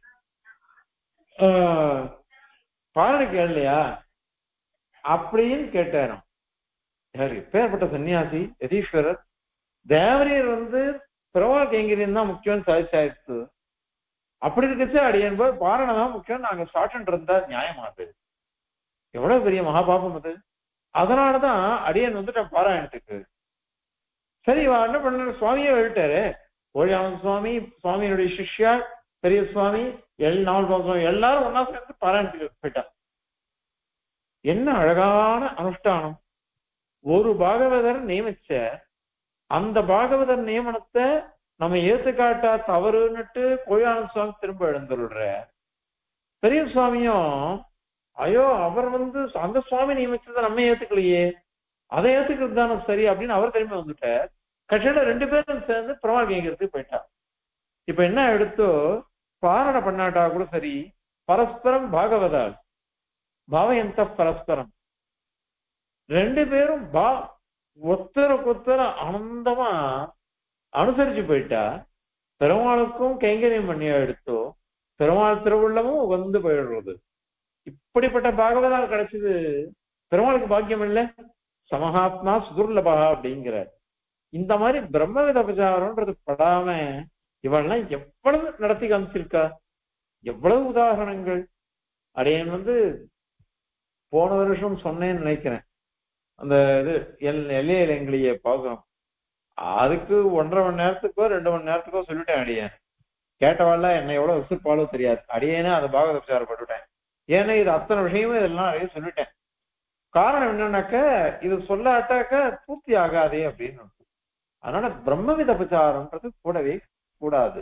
பாரடி கேள்லையா அப்படின்னு கேட்டாராம் யாரு பேர்பட்ட சன்னியாசி யதீஸ்வரர் தேவரியர் வந்து பிரவாக கைங்கரியம் தான் முக்கியம் சாதிச்சாயிடுச்சு அப்படி இருக்கச்சு அடியன் போய் பாரணம் தான் முக்கியம் நாங்க சாட்டன் இருந்தா நியாயமானது எவ்வளவு பெரிய மகாபாபம் அது அதனாலதான் அடியன் வந்துட்டேன் பாராயணத்துக்கு சரி இவ என்ன பண்ண சுவாமியே எழுட்டாரு ஓழியானந்த சுவாமி சுவாமியினுடைய சிஷ்யா பெரிய சுவாமி எல் நாலு பக்கம் எல்லாரும் ஒன்னா சேர்ந்து பாராயணத்துக்கு போயிட்டான் என்ன அழகான அனுஷ்டானம் ஒரு பாகவதர் நியமிச்ச அந்த பாகவதர் நியமனத்தை நம்ம ஏத்துக்காட்டா தவறுன்னுட்டு கோயானந்த சுவாமி திரும்ப எழுந்துடுற பெரிய சுவாமியும் ஐயோ அவர் வந்து அந்த சுவாமி நியமிச்சதை நம்ம ஏத்துக்கலையே அதை ஏத்துக்கிறது தானே சரி அப்படின்னு அவர் திரும்பி வந்துட்டார் கட்சியில ரெண்டு பேரும் சேர்ந்து பிரமாள் கேங்கிறதுக்கு போயிட்டா இப்ப என்ன எடுத்தோ பாரண பண்ணாட்டா கூட சரி பரஸ்பரம் பாகவதால் பாவயந்த பரஸ்பரம் ரெண்டு பேரும் பா ஒத்தருக்கு ஒத்தர ஆனந்தமா அனுசரிச்சு போயிட்டா பெருமாளுக்கும் கைங்கரியம் பண்ணியா எடுத்தோ பெருமாள் திருவுள்ளமும் உகந்து போயிடுறது இப்படிப்பட்ட பாகவதால் கிடைச்சது பெருமாளுக்கு பாக்கியம் இல்லை சமஹாத்மா சுதுர்லபா அப்படிங்கிற இந்த மாதிரி பிரம்மவித பிரச்சாரம்ன்றது படாம இவெல்லாம் எவ்வளவு நடத்தி காமிச்சிருக்கா எவ்வளவு உதாரணங்கள் அடையன் வந்து போன வருஷம் சொன்னேன்னு நினைக்கிறேன் அந்த இது எல் எல்லையில எங்களைய பார்க்கணும் அதுக்கு ஒன்றரை மணி நேரத்துக்கோ ரெண்டு மணி நேரத்துக்கோ சொல்லிட்டேன் அடியேன் கேட்டவாள்ல என்ன எவ்வளவு விசிற்பாலோ தெரியாது அடியேனே அதை பாகவத பிரச்சாரப்பட்டுட்டேன் ஏன்னா இது அத்தனை விஷயமும் இதெல்லாம் நிறைய சொல்லிட்டேன் காரணம் என்னன்னாக்க இது சொல்லாட்டாக்க பூர்த்தி ஆகாதே அப்படின்னு அதனால பிரம்மவித பிரச்சாரம்ன்றது கூடவே கூடாது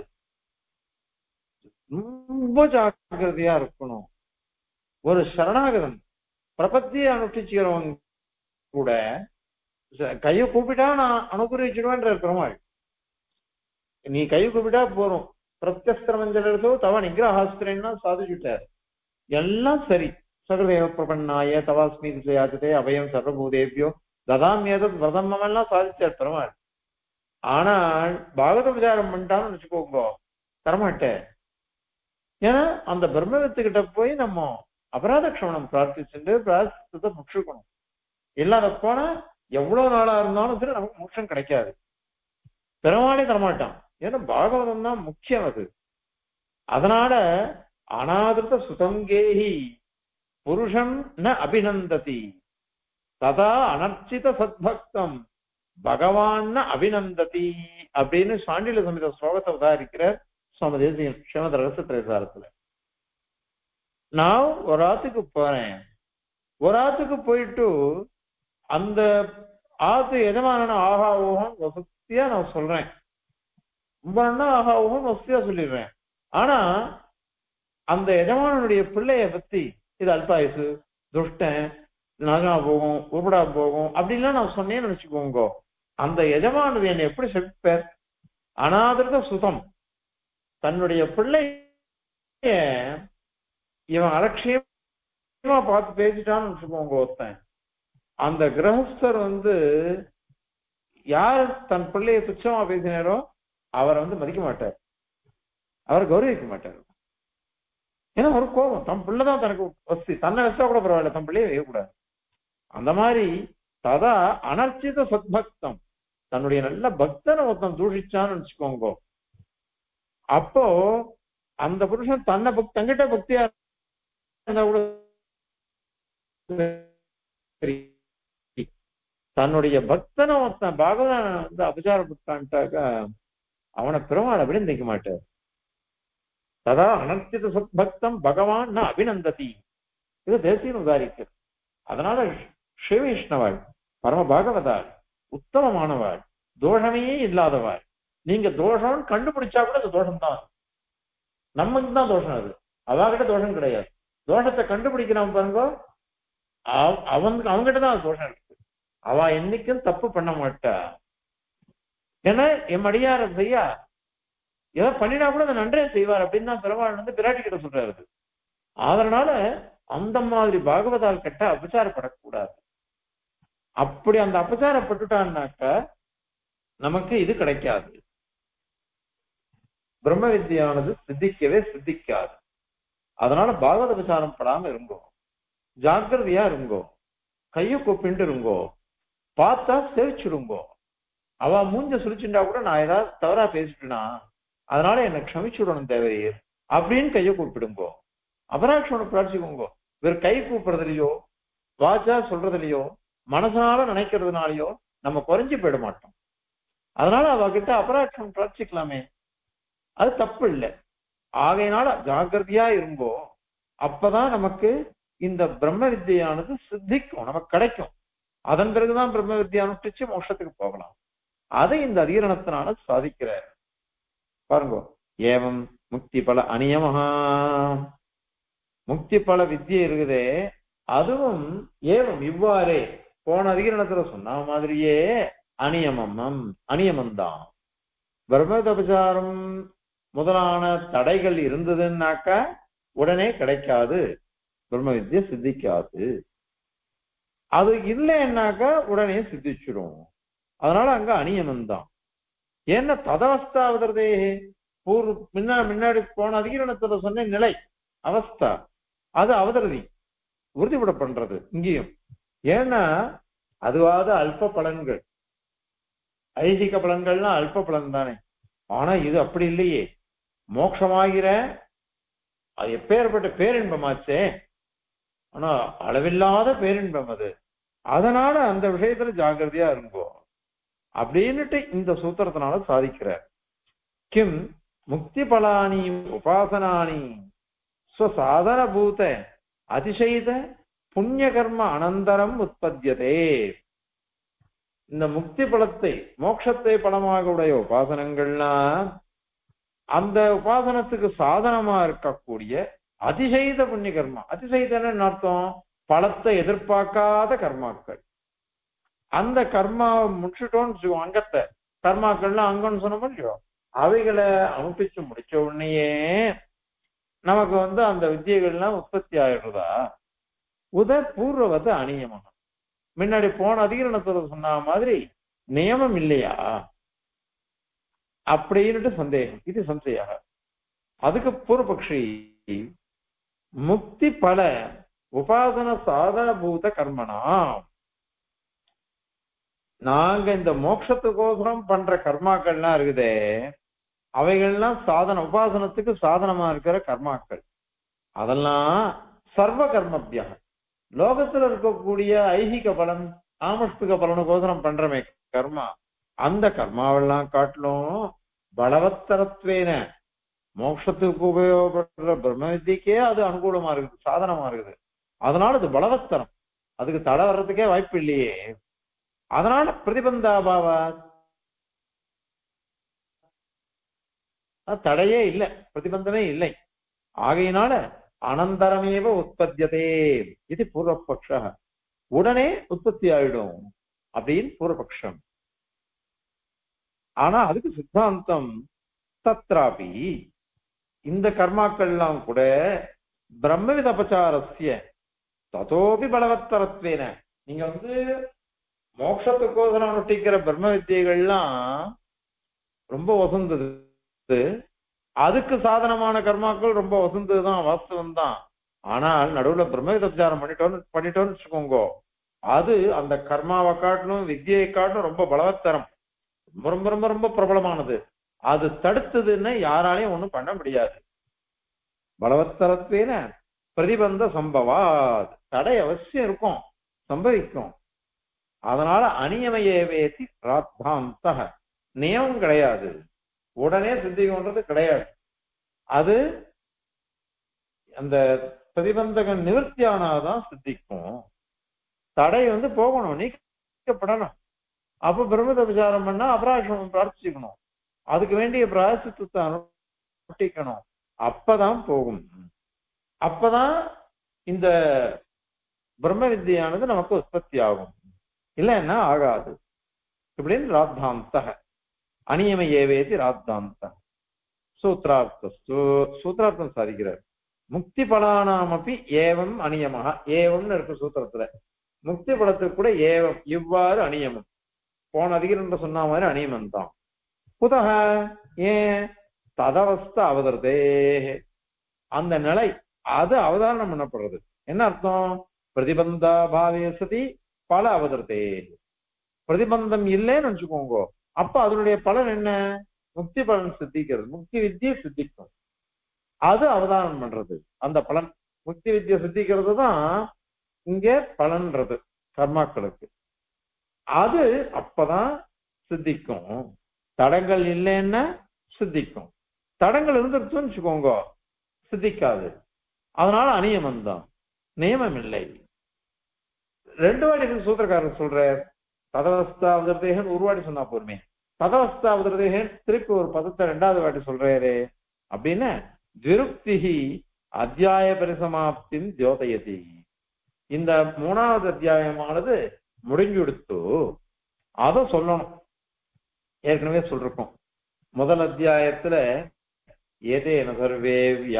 ரொம்ப ஜாக்கிரதையா இருக்கணும் ஒரு சரணாகதன் பிரபத்தியை அனுஷ்டிச்சுக்கிறவங்க கூட கையை கூப்பிட்டா நான் அனுகிரகிச்சிடுவேன்ற பெருமாள் நீ கையை கூப்பிட்டா போறோம் பிரத்யஸ்திரமஞ்சலோ தவ நிகிரஹாஸ்திரன்னா சாதிச்சுட்டார் எல்லாம் சரி சகதேவ பிரபன்னாய தவாஸ்மி யாச்சதே அபயம் சர்வபூதேபியோ ததாமியதத் விரதம் எல்லாம் சாதிச்சார் பெருமாள் ஆனால் பாகவத பிரச்சாரம் பண்ணிட்டான்னு வச்சுக்கோங்க தரமாட்டேன் ஏன்னா அந்த பிரம்மவித்துக்கிட்ட போய் நம்ம அபராத க்ஷமணம் பிரார்த்திச்சுட்டு பிரார்த்தத்தை முற்றுக்கணும் இல்லாத போனா எவ்வளவு நாளா இருந்தாலும் சரி நமக்கு மோட்சம் கிடைக்காது பெருமாளே தரமாட்டான் ஏன்னா பாகவதம் தான் முக்கியம் அது அதனால அனாதிருத்த சுதங்கேஹி புருஷம் ந அபிநந்ததி ததா அனர்ச்சித சத்பக்தம் பகவான் அபிநந்ததி அப்படின்னு சாண்டில சமித ஸ்லோகத்தை உதாரிக்கிற சுவாமி தேசியம் ஸ்ரீமத ரகச திரைசாரத்துல நான் ஒரு ஆத்துக்கு போறேன் ஒரு ஆத்துக்கு போயிட்டு அந்த ஆத்து எஜமான ஆஹா ஓஹம் வசதியா நான் சொல்றேன் ரொம்ப நாளா ஆஹா ஓஹம் வசதியா சொல்லிடுறேன் ஆனா அந்த எஜமானனுடைய பிள்ளைய பத்தி இது அல்பாயுசு துஷ்டன் நகா போகும் உருப்படா போகும் அப்படின்லாம் நான் சொன்னேன்னு நினைச்சுக்கோங்க அந்த எஜமானது என்னை எப்படி செப்பிப்பார் அனாதிருத சுதம் தன்னுடைய பிள்ளை இவன் அலட்சியமா பார்த்து பேசிட்டான்னு வச்சுக்கோங்க ஒருத்தன் அந்த கிரகஸ்தர் வந்து யார் தன் பிள்ளைய துச்சமா பேசினாரோ அவரை வந்து மதிக்க மாட்டார் அவர் கௌரவிக்க மாட்டார் ஏன்னா ஒரு கோபம் தன் பிள்ளைதான் தனக்கு வசதி தன்னை வச்சா கூட பரவாயில்ல தன் பிள்ளைய வைக்கக்கூடாது அந்த மாதிரி ததா அனர்ச்சித சத்பக்தம் தன்னுடைய நல்ல பக்தனை ஒருத்தன் தூஷிச்சான்னு வச்சுக்கோங்க அப்போ அந்த புருஷன் தன்னை பக் தங்கிட்ட பக்தியா இருந்தா கூட சரி. தன்னுடைய பக்தனை ஒருத்தன் பாகவதன் வந்து அபச்சாரப்பட்டான்ட்டாக்கா அவனை பெருமாள் அப்படின்னு நினைக்க மாட்டார் ததா அனர்த்தித சத்பக்தம் பகவான் ந அபிநந்ததி இது தேசியம் உதாரிக்கிறது அதனால ஸ்ரீவைஷ்ணவாள் பரம பாகவதாள் உத்தமமானவாள் தோஷமே இல்லாதவாள் நீங்க தோஷம் கண்டுபிடிச்சா கூட அது தோஷம் தான் நமக்கு தான் தோஷம் அது அவாகிட்ட தோஷம் கிடையாது தோஷத்தை கண்டுபிடிக்கிறான் பாருங்க அவ- அவன் அவங்கிட்ட தான் அது தோஷம் இருக்கு அவ என்னைக்கும் தப்பு பண்ண மாட்டா ஏன்னா என் அடியார செய்யா ஏதோ பண்ணினா கூட அதை நன்றே செய்வார் அப்படின்னு தான் பெருமாள் வந்து பிராட்டி கிட்ட சொல்றாரு அதனால அந்த மாதிரி பாகவதால் கிட்ட அபச்சாரப்படக்கூடாது அப்படி அந்த அபச்சாரப்பட்டுட்டான்னாக்க நமக்கு இது கிடைக்காது பிரம்ம வித்தியானது சித்திக்கவே சித்திக்காது அதனால பாகவத விசாரம் படாம இருங்கோ ஜாக்கிரதையா இருங்கோ கைய கூப்பிட்டு இருங்கோ பார்த்தா செவிச்சிடுங்கோ அவ மூஞ்ச சுழிச்சுட்டா கூட நான் ஏதாவது தவறா பேசிட்டேனா அதனால என்னை க்ஷமிச்சுடணும் தேவையே அப்படின்னு கைய கூப்பிடுங்கோ அபராட்சோட பிரார்த்திக்கோங்கோ வெறும் கை கூப்பிடுறதுலயோ வாச்சா சொல்றதுலயோ மனசால நினைக்கிறதுனாலயோ நம்ம குறைஞ்சு போயிட மாட்டோம் அதனால அவகிட்ட அபராட்சம் பிரார்த்திக்கலாமே அது தப்பு இல்லை ஆகையினால ஜாகிரதையா இருங்கோ அப்பதான் நமக்கு இந்த பிரம்ம வித்தியானது சித்திக்கும் நமக்கு கிடைக்கும் அதன் பிறகுதான் பிரம்ம வித்யா அனுஷ்டிச்சு மோட்சத்துக்கு போகலாம் அதை இந்த அதிகரணத்தினால சாதிக்கிறார் பாருங்க ஏவம் முக்தி பல அநியமஹா முக்தி பல வித்தியை இருக்குதே அதுவும் ஏவம் இவ்வாறே போன அதிகரணத்துல சொன்ன மாதிரியே அநியமம் அநியமம்தான் பிரம்மதபசாரம் முதலான தடைகள் இருந்ததுன்னாக்கா உடனே கிடைக்காது பிரம்ம வித்யை சித்திக்காது அது இல்லைன்னாக்கா உடனே சித்திச்சிடும் அதனால அங்க அநியமம் தான் ஏன்னா ததவஸ்தா அவதரதே பூர்வ முன்னா முன்னாடி போன அதிகரணத்துல சொன்ன நிலை அவஸ்தா அது அவதரதி உறுதிப்பட பண்றது இங்கேயும் ஏன்னா அதுவாத அல்ப பலன்கள் ஐதிக பலன்கள்னா அல்ப பலன் தானே ஆனா இது அப்படி இல்லையே மோட்சமாகிற அது எப்பேற்பட்ட பேரின்பமாச்சே ஆனா அளவில்லாத பேரின்பம் அது அதனால அந்த விஷயத்துல ஜாகிரதையா இருங்கோ அப்படின்னுட்டு இந்த சூத்திரத்தினால சாதிக்கிறார் கிம் முக்தி பலானி உபாசனானி ஸ்வசாதனபூத அதிசயித புண்ணிய கர்ம அனந்தரம் உற்பத்தியதே இந்த முக்தி பலத்தை மோட்சத்தை பலமாக உடைய உபாசனங்கள்னா அந்த உபாசனத்துக்கு சாதனமா இருக்கக்கூடிய அதிசயித புண்ணிய கர்மா அதிசயிதன்னு அர்த்தம் பலத்தை எதிர்பார்க்காத கர்மாக்கள் அந்த கர்மாவை முடிச்சுட்டோம்னு வச்சுக்கோங்க அங்கத்தை கர்மாக்கள்லாம் அங்கன்னு சொன்ன இல்லையோ அவைகளை அனுப்பிச்சு முடிச்ச உடனேயே நமக்கு வந்து அந்த வித்தியைகள்லாம் உற்பத்தி ஆயிடுறதா உத பூர்வவத அநியமனம் முன்னாடி போன அதிகரணத்துல சொன்ன மாதிரி நியமம் இல்லையா அப்படின்னுட்டு சந்தேகம் இது சந்தேக அதுக்கு பூர்வபக்ஷி முக்தி பல உபாசன சாதனபூத கர்மனா நாங்க இந்த மோட்சத்துக்கோசரம் பண்ற கர்மாக்கள்லாம் இருக்குதே அவைகள்லாம் சாதன உபாசனத்துக்கு சாதனமா இருக்கிற கர்மாக்கள் அதெல்லாம் சர்வ கர்மபியா லோகத்துல இருக்கக்கூடிய ஐகிக பலன் ஆமஸ்திக பலனுக்கோசரம் பண்றமே கர்மா அந்த கர்மாவெல்லாம் காட்டிலும் பலவத்தரத்வேன மோட்சத்துக்கு உபயோகப்படுற பிரம்ம வித்தியக்கே அது அனுகூலமா இருக்குது சாதனமா இருக்குது அதனால அது பலவத்தரம் அதுக்கு தடை வர்றதுக்கே வாய்ப்பு இல்லையே அதனால பிரதிபந்தாபாவா தடையே இல்லை பிரதிபந்தமே இல்லை ஆகையினால அனந்தரமேவ உற்பத்தியதே இது பூர்வபக்ஷ உடனே உற்பத்தி ஆயிடும் அப்படின்னு பூர்வபக்ஷம் ஆனா அதுக்கு சித்தாந்தம் தத்ராபி இந்த கர்மாக்கள்லாம் கூட பிரம்மவித அபச்சாரஸ்ய ததோபி பலவத்தரத்வேன நீங்க வந்து மோட்சத்துக்கோசரம் நொட்டிக்கிற பிரம்ம வித்தியைகள்லாம் ரொம்ப வசந்தது அதுக்கு சாதனமான கர்மாக்கள் ரொம்ப வசந்ததுதான் வாஸ்தவம் தான் ஆனால் நடுவுல பிரம்ம விதச்சாரம் பண்ணிட்டோம்னு பண்ணிட்டோம்னு வச்சுக்கோங்க அது அந்த கர்மாவை காட்டிலும் வித்தியை காட்டிலும் ரொம்ப பலவத்தரம் ரொம்ப ரொம்ப ரொம்ப ரொம்ப பிரபலமானது அது தடுத்ததுன்னு யாராலையும் ஒண்ணும் பண்ண முடியாது பலவத்தரத்தேன பிரதிபந்த சம்பவாத் தடை அவசியம் இருக்கும் சம்பவிக்கும் அதனால அநியமையவேதி ராத்தாந்த நியமம் கிடையாது உடனே சித்திக்கன்றது கிடையாது அது அந்த பிரதிபந்தகம் நிவர்த்தி ஆனாதான் சித்திக்கும் தடை வந்து போகணும் நீக்கப்படணும் அப்ப பிரம்மத விசாரம் பண்ணா அபராஷம் பிரார்த்திக்கணும் அதுக்கு வேண்டிய பிராயசித்தத்தை அனுஷ்டிக்கணும் அப்பதான் போகும் அப்பதான் இந்த பிரம்ம வித்தியானது நமக்கு உற்பத்தி ஆகும் இல்லைன்னா ஆகாது இப்படின்னு ராத்தாந்த அநியம ஏவேதி ராத்தாந்த சூத்ரார்த்தஸ்து சூத்ரார்த்தம் சாதிக்கிறார் முக்தி பலானாமப்பி ஏவம் அநியமக ஏவம்னு இருக்கு சூத்திரத்துல முக்தி பலத்துக்கு கூட ஏவம் இவ்வாறு அநியமம் போன அதிகரம் சொன்ன மாதிரி அநியமம் தான் புதக ஏன் ததவஸ்த அவதரதே அந்த நிலை அது அவதாரணம் பண்ணப்படுறது என்ன அர்த்தம் பிரதிபந்தா பாவே சதி பல அவதரதே பிரதிபந்தம் இல்லைன்னு வச்சுக்கோங்க அப்ப அதனுடைய பலன் என்ன முக்தி பலன் சித்திக்கிறது முக்தி வித்தியை சித்திக்கும் அது அவதானம் பண்றது அந்த பலன் முக்தி வித்தியை சித்திக்கிறது தான் இங்க பலன்றது கர்மாக்களுக்கு அது அப்பதான் சித்திக்கும் தடங்கள் இல்லைன்னா சித்திக்கும் தடங்கள் இருந்துருச்சுன்னு வச்சுக்கோங்க சித்திக்காது அதனால அநியமம் தான் நியமம் இல்லை ரெண்டு வாட்டி இதுக்கு சூத்திரக்காரர் சொல்ற ததவஸ்தாவதேகன் ஒரு வாட்டி சொன்னா போருமே ததவஸ்தாவதேகன் திருப்பி ஒரு பதத்தை ரெண்டாவது வாட்டி சொல்றாரு அப்படின்னு திருப்திகி அத்தியாய பரிசமாப்தின் தியோதயதி இந்த மூணாவது அத்தியாயமானது முடிஞ்சுடுத்து அத சொல்லணும் ஏற்கனவே சொல்றோம் முதல் அத்தியாயத்துல ஏதேன சர்வே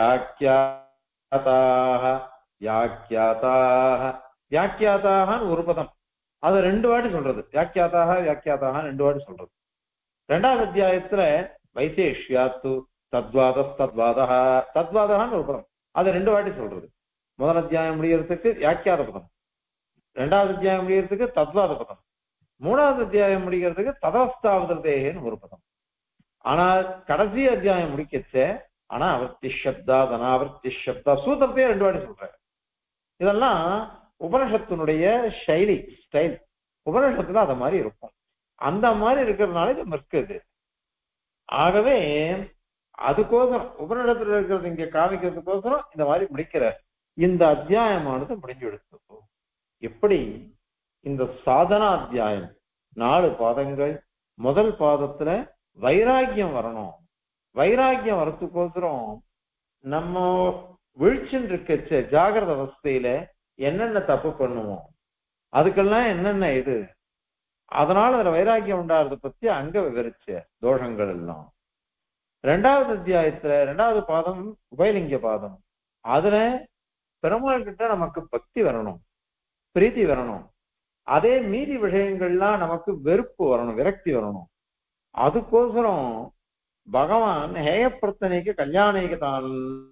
வியாக்கியாதாக வியாக்கியாதாக வியாக்கியாதாகன்னு ஒரு பதம் அது ரெண்டு வாட்டி சொல்றது வியாக்கியாதாக வியாக்கியாதாக ரெண்டு வாட்டி சொல்றது ரெண்டாவது அத்தியாயத்துல வைசேஷ்யாத்து தத்வாத தத்வாதா தத்வாதகான்னு ஒரு பதம் அது ரெண்டு வாட்டி சொல்றது முதல் அத்தியாயம் முடியறதுக்கு வியாக்கியாத பதம் ரெண்டாவது அத்தியாயம் முடியறதுக்கு தத்வாத பதம் மூணாவது அத்தியாயம் முடிக்கிறதுக்கு ததவஸ்தாவதேகன்னு ஒரு பதம் ஆனா கடைசி அத்தியாயம் முடிக்கச்சே ஆனா அவர்த்தி சப்தா தனாவர்த்தி சப்தா சூத்திரத்தையே ரெண்டு வாட்டி சொல்றாரு இதெல்லாம் உபனிஷத்தினுடைய சைலி ஸ்டைல் உபனிஷத்துல அத மாதிரி இருக்கும் அந்த மாதிரி இருக்கிறதுனால இது மிற்குது ஆகவே அதுக்கோசரம் உபனிடத்துல இருக்கிறது இங்க காமிக்கிறதுக்கோசரம் இந்த மாதிரி முடிக்கிறார் இந்த அத்தியாயமானது முடிஞ்சு எடுத்து எப்படி இந்த சாதனா அத்தியாயம் நாலு பாதங்கள் முதல் பாதத்துல வைராக்கியம் வரணும் வைராக்கியம் வரத்துக்கோசரம் நம்ம விழிச்சுன்னு இருக்கச்ச ஜாகிரத அவஸ்தையில என்னென்ன தப்பு பண்ணுவோம் அதுக்கெல்லாம் என்னென்ன இது அதனால அதுல வைராக்கியம் உண்டாகிறத பத்தி அங்க விவரிச்ச தோஷங்கள் எல்லாம் ரெண்டாவது அத்தியாயத்துல ரெண்டாவது பாதம் உபயலிங்க பாதம் அதுல பெருமாள் கிட்ட நமக்கு பக்தி வரணும் பிரீத்தி வரணும் அதே மீதி விஷயங்கள்லாம் நமக்கு வெறுப்பு வரணும் விரக்தி வரணும் அதுக்கோசரம் பகவான் ஹேயப்பிரத்தனைக்கு கல்யாணிக்கு தான்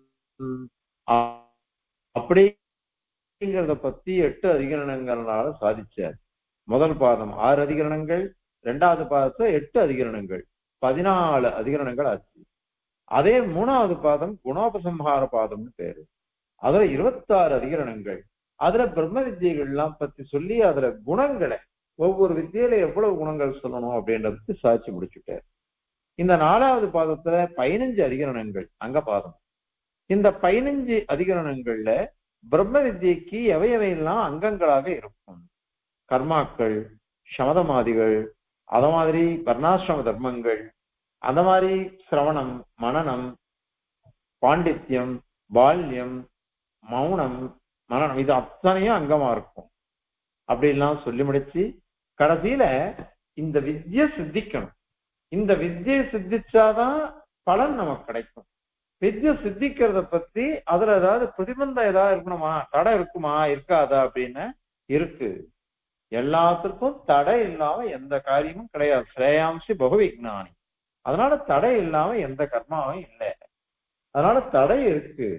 அப்படிங்கிறத பத்தி எட்டு அதிகரணங்களால சாதிச்சார் முதல் பாதம் ஆறு அதிகரணங்கள் ரெண்டாவது பாதத்துல எட்டு அதிகரணங்கள் பதினாலு அதிகரணங்கள் ஆச்சு அதே மூணாவது பாதம் குணோபசம்ஹார பாதம்னு பேரு அதுல இருபத்தாறு அதிகரணங்கள் அதுல பிரம்ம வித்தியைகள் எல்லாம் பத்தி சொல்லி அதுல குணங்களை ஒவ்வொரு வித்தியில எவ்வளவு குணங்கள் சொல்லணும் அப்படின்றதுக்கு சாட்சி முடிச்சுட்டார் இந்த நாலாவது பாதத்துல பதினஞ்சு அதிகரணங்கள் அங்க பாதம் இந்த பதினஞ்சு அதிகரணங்கள்ல பிரம்ம வித்தியைக்கு எவை எவையெல்லாம் அங்கங்களாக இருக்கும் கர்மாக்கள் சமதமாதிகள் அத மாதிரி வர்ணாசிரம தர்மங்கள் அந்த மாதிரி சிரவணம் மனநம் பாண்டித்யம் பால்யம் மௌனம் மனநம் இது அத்தனையும் அங்கமா இருக்கும் அப்படிலாம் சொல்லி முடிச்சு கடைசியில இந்த வித்யை சித்திக்கணும் இந்த வித்யை சித்திச்சாதான் பலன் நமக்கு கிடைக்கும் வித்யை சித்திக்கிறத பத்தி அதுல ஏதாவது பிரதிபந்தம் ஏதாவது இருக்கணுமா தடை இருக்குமா இருக்காதா அப்படின்னு இருக்கு எல்லாத்துக்கும் தடை இல்லாம எந்த காரியமும் கிடையாது ஸ்ரேயாம்சி பகுவிக்னானி அதனால தடை இல்லாம எந்த கர்மாவும் இல்லை அதனால தடை இருக்கு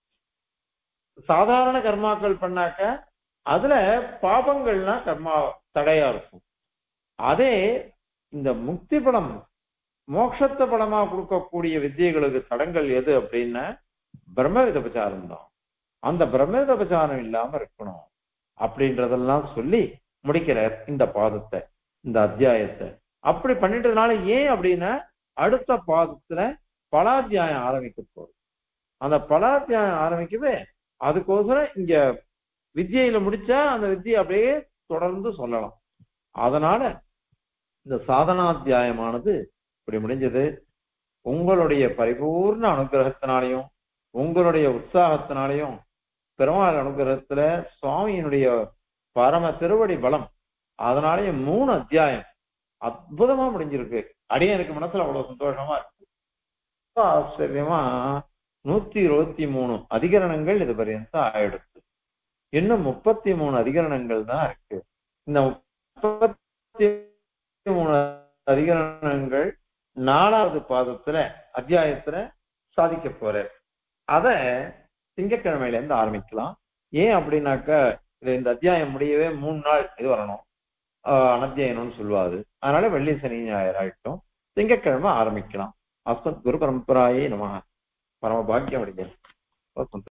சாதாரண கர்மாக்கள் பண்ணாக்க அதுல பாபங்கள்லாம் கர்மா தடையா இருக்கும் அதே இந்த முக்தி பலம் மோட்சத்தை பலமா கொடுக்கக்கூடிய வித்தியைகளுக்கு தடங்கள் எது அப்படின்னா பிரம்மவித பிரச்சாரம் தான் அந்த பிரம்மவித பிரச்சாரம் இல்லாம இருக்கணும் அப்படின்றதெல்லாம் சொல்லி முடிக்கிறார் இந்த பாதத்தை இந்த அத்தியாயத்தை அப்படி பண்ணிட்டதுனால ஏன் அப்படின்னா அடுத்த பாதத்துல பலாத்தியாயம் ஆரம்பிக்க போகுது அந்த பலாத்தியாயம் ஆரம்பிக்கவே அதுக்கோசரம் இங்க வித்தியில முடிச்சா அந்த வித்தியை அப்படியே தொடர்ந்து சொல்லலாம் அதனால இந்த சாதனாத்தியாயமானது இப்படி முடிஞ்சது உங்களுடைய பரிபூர்ண அனுகிரகத்தினாலையும் உங்களுடைய உற்சாகத்தினாலையும் பெருமாள் அனுகிரகத்துல சுவாமியினுடைய பரம திருவடி பலம் அதனாலயும் மூணு அத்தியாயம் அற்புதமா முடிஞ்சிருக்கு அடியனுக்கு மனசுல அவ்வளவு சந்தோஷமா இருக்கு ஆச்சரியமா நூத்தி இருபத்தி மூணு அதிகரணங்கள் இது பரியந்தம் ஆயிடுச்சு இன்னும் முப்பத்தி மூணு அதிகரணங்கள் தான் இருக்கு இந்த முப்பத்தி மூணு அதிகரணங்கள் நாலாவது பாதத்துல அத்தியாயத்துல சாதிக்க போறார் அத திங்கட்கிழமையில இருந்து ஆரம்பிக்கலாம் ஏன் அப்படின்னாக்கா இது இந்த அத்தியாயம் முடியவே மூணு நாள் இது வரணும் ஆஹ் அனத்தியாயனம்னு சொல்லுவாது அதனால வெள்ளி சனி ஞாயிறு ஆயிட்டும் திங்கட்கிழமை ஆரம்பிக்கலாம் அஸ்மத் குரு பரம்பராயே நம பரம பாக்கியம் அடைஞ்சேன்